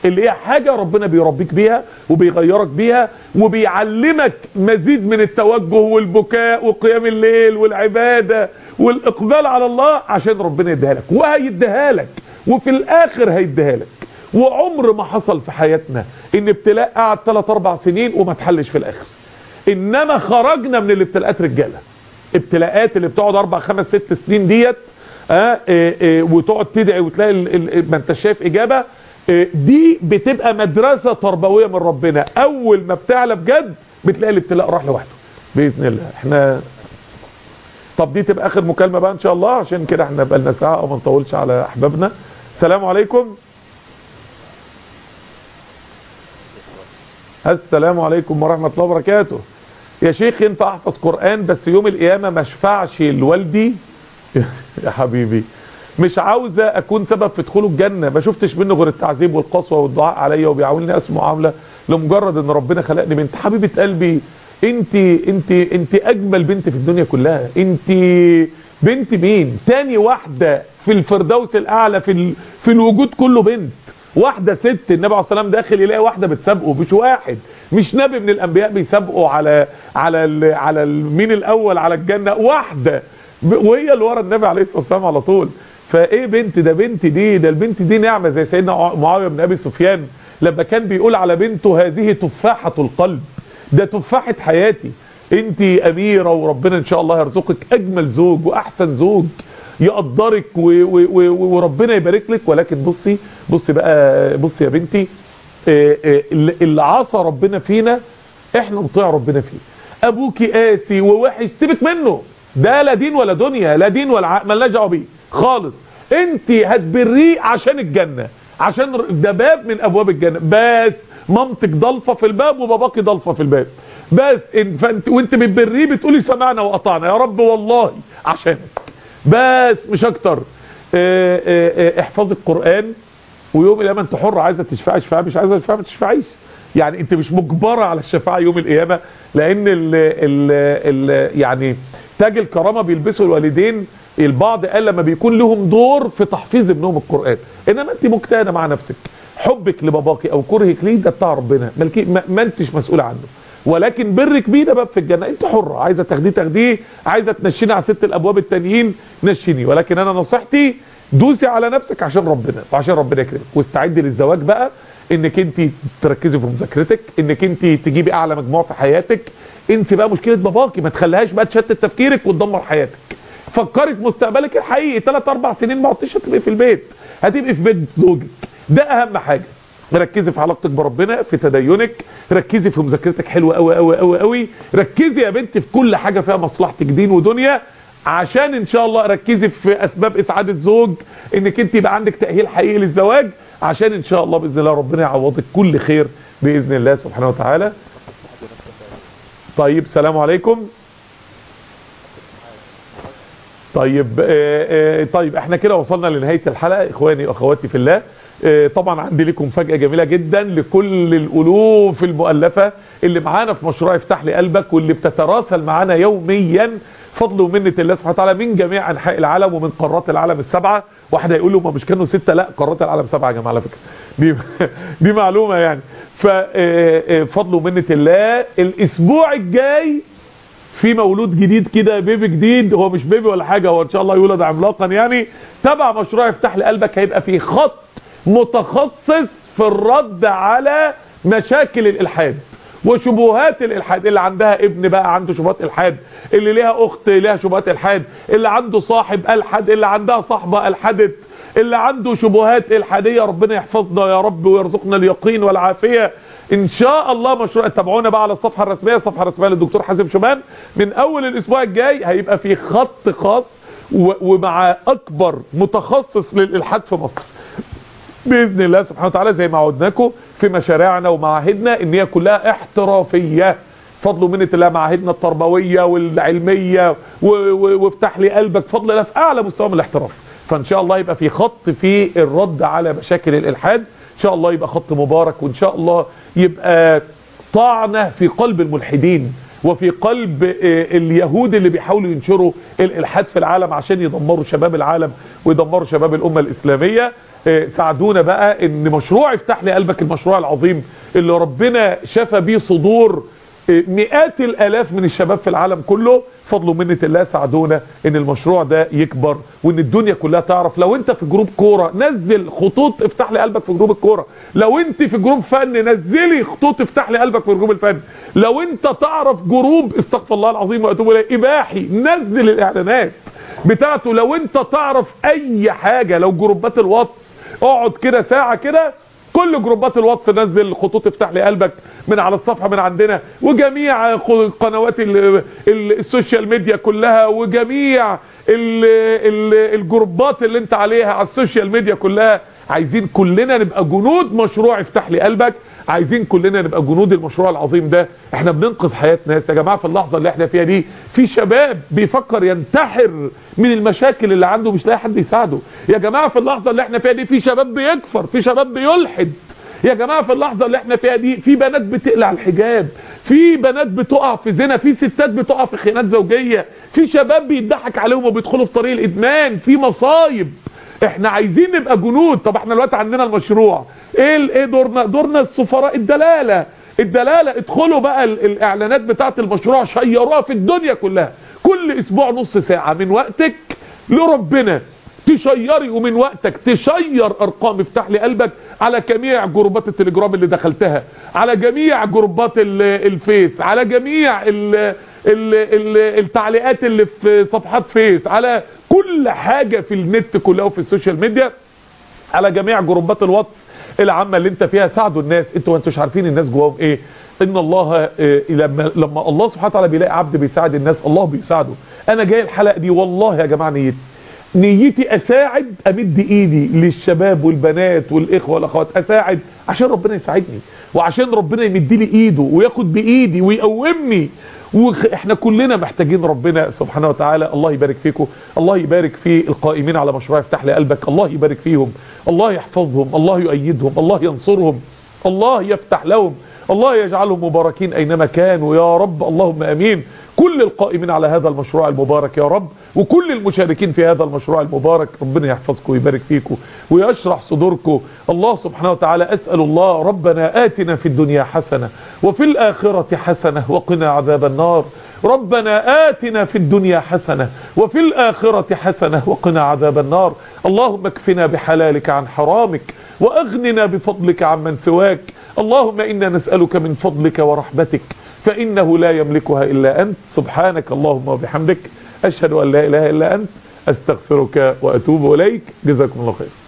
اللي هي حاجة ربنا بيربيك بيها وبيغيرك بيها وبيعلمك مزيد من التوجه والبكاء وقيام الليل والعبادة والإقبال على الله عشان ربنا يديها لك وهيديها لك وفي الآخر هيديها لك وعمر ما حصل في حياتنا ان ابتلاء قعد 3 4 سنين وما اتحلش في الاخر انما خرجنا من الابتلاءات رجاله ابتلاءات اللي بتقعد 4 5 6 سنين ديت اه اه اه وتقعد تدعي وتلاقي ال- ال- ما انت شايف اجابه اه دي بتبقى مدرسه تربويه من ربنا اول ما بتعلى بجد بتلاقي الابتلاء راح لوحده باذن الله احنا طب دي تبقى اخر مكالمه بقى ان شاء الله عشان كده احنا بقى لنا ساعه او ما نطولش على احبابنا السلام عليكم السلام عليكم ورحمة الله وبركاته يا شيخ ينفع احفظ قرآن بس يوم القيامة ما اشفعش لوالدي يا حبيبي مش عاوزة اكون سبب في دخوله الجنة ما شفتش منه غير التعذيب والقسوة والدعاء عليا وبيعاوني اسمه معاملة لمجرد ان ربنا خلقني بنت حبيبة قلبي انت انت انت اجمل بنت في الدنيا كلها انت بنت مين تاني واحدة في الفردوس الاعلى في ال... في الوجود كله بنت واحدة ست النبي عليه الصلاة والسلام داخل يلاقي واحدة بتسابقه مش واحد مش نبي من الانبياء بيسابقوا على على ال على ال مين الاول على الجنة واحدة ب- وهي اللي ورا النبي عليه الصلاة والسلام على طول فايه بنت ده بنت دي ده البنت دي نعمة زي سيدنا ع- معاوية بن ابي سفيان لما كان بيقول على بنته هذه تفاحة القلب ده تفاحة حياتي انت اميرة وربنا ان شاء الله يرزقك اجمل زوج واحسن زوج يقدرك و و و وربنا يبارك لك ولكن بصي بصي بقى بصي يا بنتي آه، آه، اللي اللي عصى ربنا فينا احنا نطيع ربنا فيه ابوكي قاسي ووحش سيبك منه ده لا دين ولا دنيا لا دين ولا عقل مالناش دعوه بيه خالص انت هتبريه عشان الجنه عشان ر- ده باب من ابواب الجنه بس مامتك ضلفه في الباب وباباكي ضلفه في الباب بس إن- فانت وانت بتبريه بتقولي سمعنا واطعنا يا رب والله عشانك بس مش اكتر اه اه اه احفظ القرآن ويوم القيامة انت حر عايزة تشفعي اشفعي مش عايزة تشفعي ما تشفعيش يعني انت مش مجبرة على الشفاعة يوم القيامة لان ال ال ال يعني تاج الكرامة بيلبسوا الوالدين البعض قال لما بيكون لهم دور في تحفيظ ابنهم القرآن انما انت مجتهدة مع نفسك حبك لباباكي او كرهك ليه ده بتاع ربنا ملكي ما, ما انتش مسؤول عنه ولكن برك بيه ده باب في الجنة انت حرة عايزة تاخديه تاخديه عايزة تنشيني على ست الابواب التانيين نشيني ولكن انا نصيحتي دوسي على نفسك عشان ربنا وعشان ربنا يكرمك واستعدي للزواج بقى انك انت تركزي في مذاكرتك انك انت تجيبي اعلى مجموع في حياتك انت بقى مشكلة باباكي ما تخليهاش بقى تشتت تفكيرك وتدمر حياتك فكري في مستقبلك الحقيقي 3 4 سنين ما عدتش هتبقي في البيت هتبقي في بيت زوجك ده اهم حاجه ركزي في علاقتك بربنا في تدينك ركزي في مذاكرتك حلوه قوي قوي قوي قوي ركزي يا بنتي في كل حاجه فيها مصلحتك دين ودنيا عشان ان شاء الله ركزي في اسباب اسعاد الزوج انك انت يبقى عندك تاهيل حقيقي للزواج عشان ان شاء الله باذن الله ربنا يعوضك كل خير باذن الله سبحانه وتعالى طيب سلام عليكم طيب آه آه طيب احنا كده وصلنا لنهاية الحلقة اخواني واخواتي في الله آه طبعا عندي لكم فجأة جميلة جدا لكل الالوف المؤلفة اللي معانا في مشروع افتح لي قلبك واللي بتتراسل معانا يوميا فضل ومنة الله سبحانه وتعالى من جميع انحاء العالم ومن قارات العالم السبعة واحد هيقول له ما مش كانوا ستة لا قارات العالم سبعة يا جماعة على فكرة دي, دي معلومة يعني ففضل ومنة الله الاسبوع الجاي في مولود جديد كده بيبي جديد هو مش بيبي ولا حاجة هو ان شاء الله يولد عملاقا يعني تبع مشروع افتح لي قلبك هيبقى في خط متخصص في الرد على مشاكل الالحاد وشبهات الالحاد اللي عندها ابن بقى عنده شبهات الحاد اللي ليها اخت ليها شبهات الحاد اللي عنده صاحب الحد اللي عندها صاحبه الحدت اللي عنده شبهات الحاديه ربنا يحفظنا يا رب ويرزقنا اليقين والعافيه ان شاء الله مشروع تابعونا بقى على الصفحه الرسميه الصفحه الرسميه للدكتور حازم شومان من اول الاسبوع الجاي هيبقى في خط خاص ومع اكبر متخصص للالحاد في مصر باذن الله سبحانه وتعالى زي ما عودناكم في مشاريعنا ومعاهدنا ان هي كلها احترافيه فضل منة الله معاهدنا التربويه والعلميه وافتح لي قلبك فضل الله في اعلى مستوى من الاحتراف فان شاء الله يبقى في خط في الرد على مشاكل الالحاد ان شاء الله يبقى خط مبارك وان شاء الله يبقى طعنه في قلب الملحدين وفي قلب آه، اليهود اللي بيحاولوا ينشروا الالحاد في العالم عشان يدمروا شباب العالم ويدمروا شباب الامه الاسلاميه آه، ساعدونا بقى ان مشروع افتح لي قلبك المشروع العظيم اللي ربنا شفى بيه صدور آه، مئات الالاف من الشباب في العالم كله فضل ومنة الله ساعدونا ان المشروع ده يكبر وان الدنيا كلها تعرف لو انت في جروب كوره نزل خطوط افتح لي قلبك في جروب الكوره لو انت في جروب فن نزلي خطوط افتح لي قلبك في جروب الفن لو انت تعرف جروب استغفر الله العظيم واتوب اليه اباحي نزل الاعلانات بتاعته لو انت تعرف اي حاجه لو جروبات الواتس اقعد كده ساعه كده كل جروبات الواتس نزل خطوط افتح لي قلبك من على الصفحه من عندنا وجميع خ- قنوات ال- ال- السوشيال ميديا كلها وجميع ال ال الجروبات اللي انت عليها على السوشيال ميديا كلها عايزين كلنا نبقى جنود مشروع افتح لي قلبك عايزين كلنا نبقى جنود المشروع العظيم ده احنا بننقذ حياة ناس يا جماعة في اللحظة اللي احنا فيها دي في شباب بيفكر ينتحر من المشاكل اللي عنده مش لاقي حد يساعده يا جماعة في اللحظة اللي احنا فيها دي في شباب بيكفر في شباب بيلحد يا جماعة في اللحظة اللي احنا فيها دي في بنات بتقلع الحجاب في بنات بتقع في زنا في ستات بتقع في خيانات زوجية في شباب بيضحك عليهم وبيدخلوا في طريق الادمان في مصايب احنا عايزين نبقى جنود طب احنا دلوقتي عندنا المشروع ايه ال- ايه دورنا دورنا السفراء الدلاله الدلاله ادخلوا بقى ال- الاعلانات بتاعه المشروع شيروها في الدنيا كلها كل اسبوع نص ساعه من وقتك لربنا تشيري ومن وقتك تشير ارقام افتح لي قلبك على جميع جروبات التليجرام اللي دخلتها على جميع جروبات ال- الفيس على جميع ال ال ال التعليقات اللي في صفحات فيس على كل حاجة في النت كلها وفي السوشيال ميديا على جميع جروبات الواتس العامة اللي انت فيها ساعدوا الناس انتوا انتوا مش عارفين الناس جواهم ايه ان الله اه لما لما الله سبحانه وتعالى بيلاقي عبد بيساعد الناس الله بيساعده انا جاي الحلقة دي والله يا جماعة نيتي نيتي اساعد امد ايدي للشباب والبنات والاخوه والاخوات اساعد عشان ربنا يساعدني وعشان ربنا يمد لي ايده وياخد بايدي ويقومني واحنا كلنا محتاجين ربنا سبحانه وتعالى الله يبارك فيكم الله يبارك في القائمين على مشروع افتح لي قلبك الله يبارك فيهم الله يحفظهم الله يؤيدهم الله ينصرهم الله يفتح لهم الله يجعلهم مباركين اينما كانوا يا رب اللهم امين كل القائمين على هذا المشروع المبارك يا رب وكل المشاركين في هذا المشروع المبارك ربنا يحفظكم ويبارك فيكم ويشرح صدوركم الله سبحانه وتعالى أسأل الله ربنا آتنا في الدنيا حسنة وفي الآخرة حسنة وقنا عذاب النار ربنا آتنا في الدنيا حسنة وفي الآخرة حسنة وقنا عذاب النار اللهم اكفنا بحلالك عن حرامك وأغننا بفضلك عمن سواك اللهم إنا نسألك من فضلك ورحمتك فإنه لا يملكها إلا أنت سبحانك اللهم وبحمدك أشهد أن لا إله إلا أنت أستغفرك وأتوب إليك جزاكم الله خير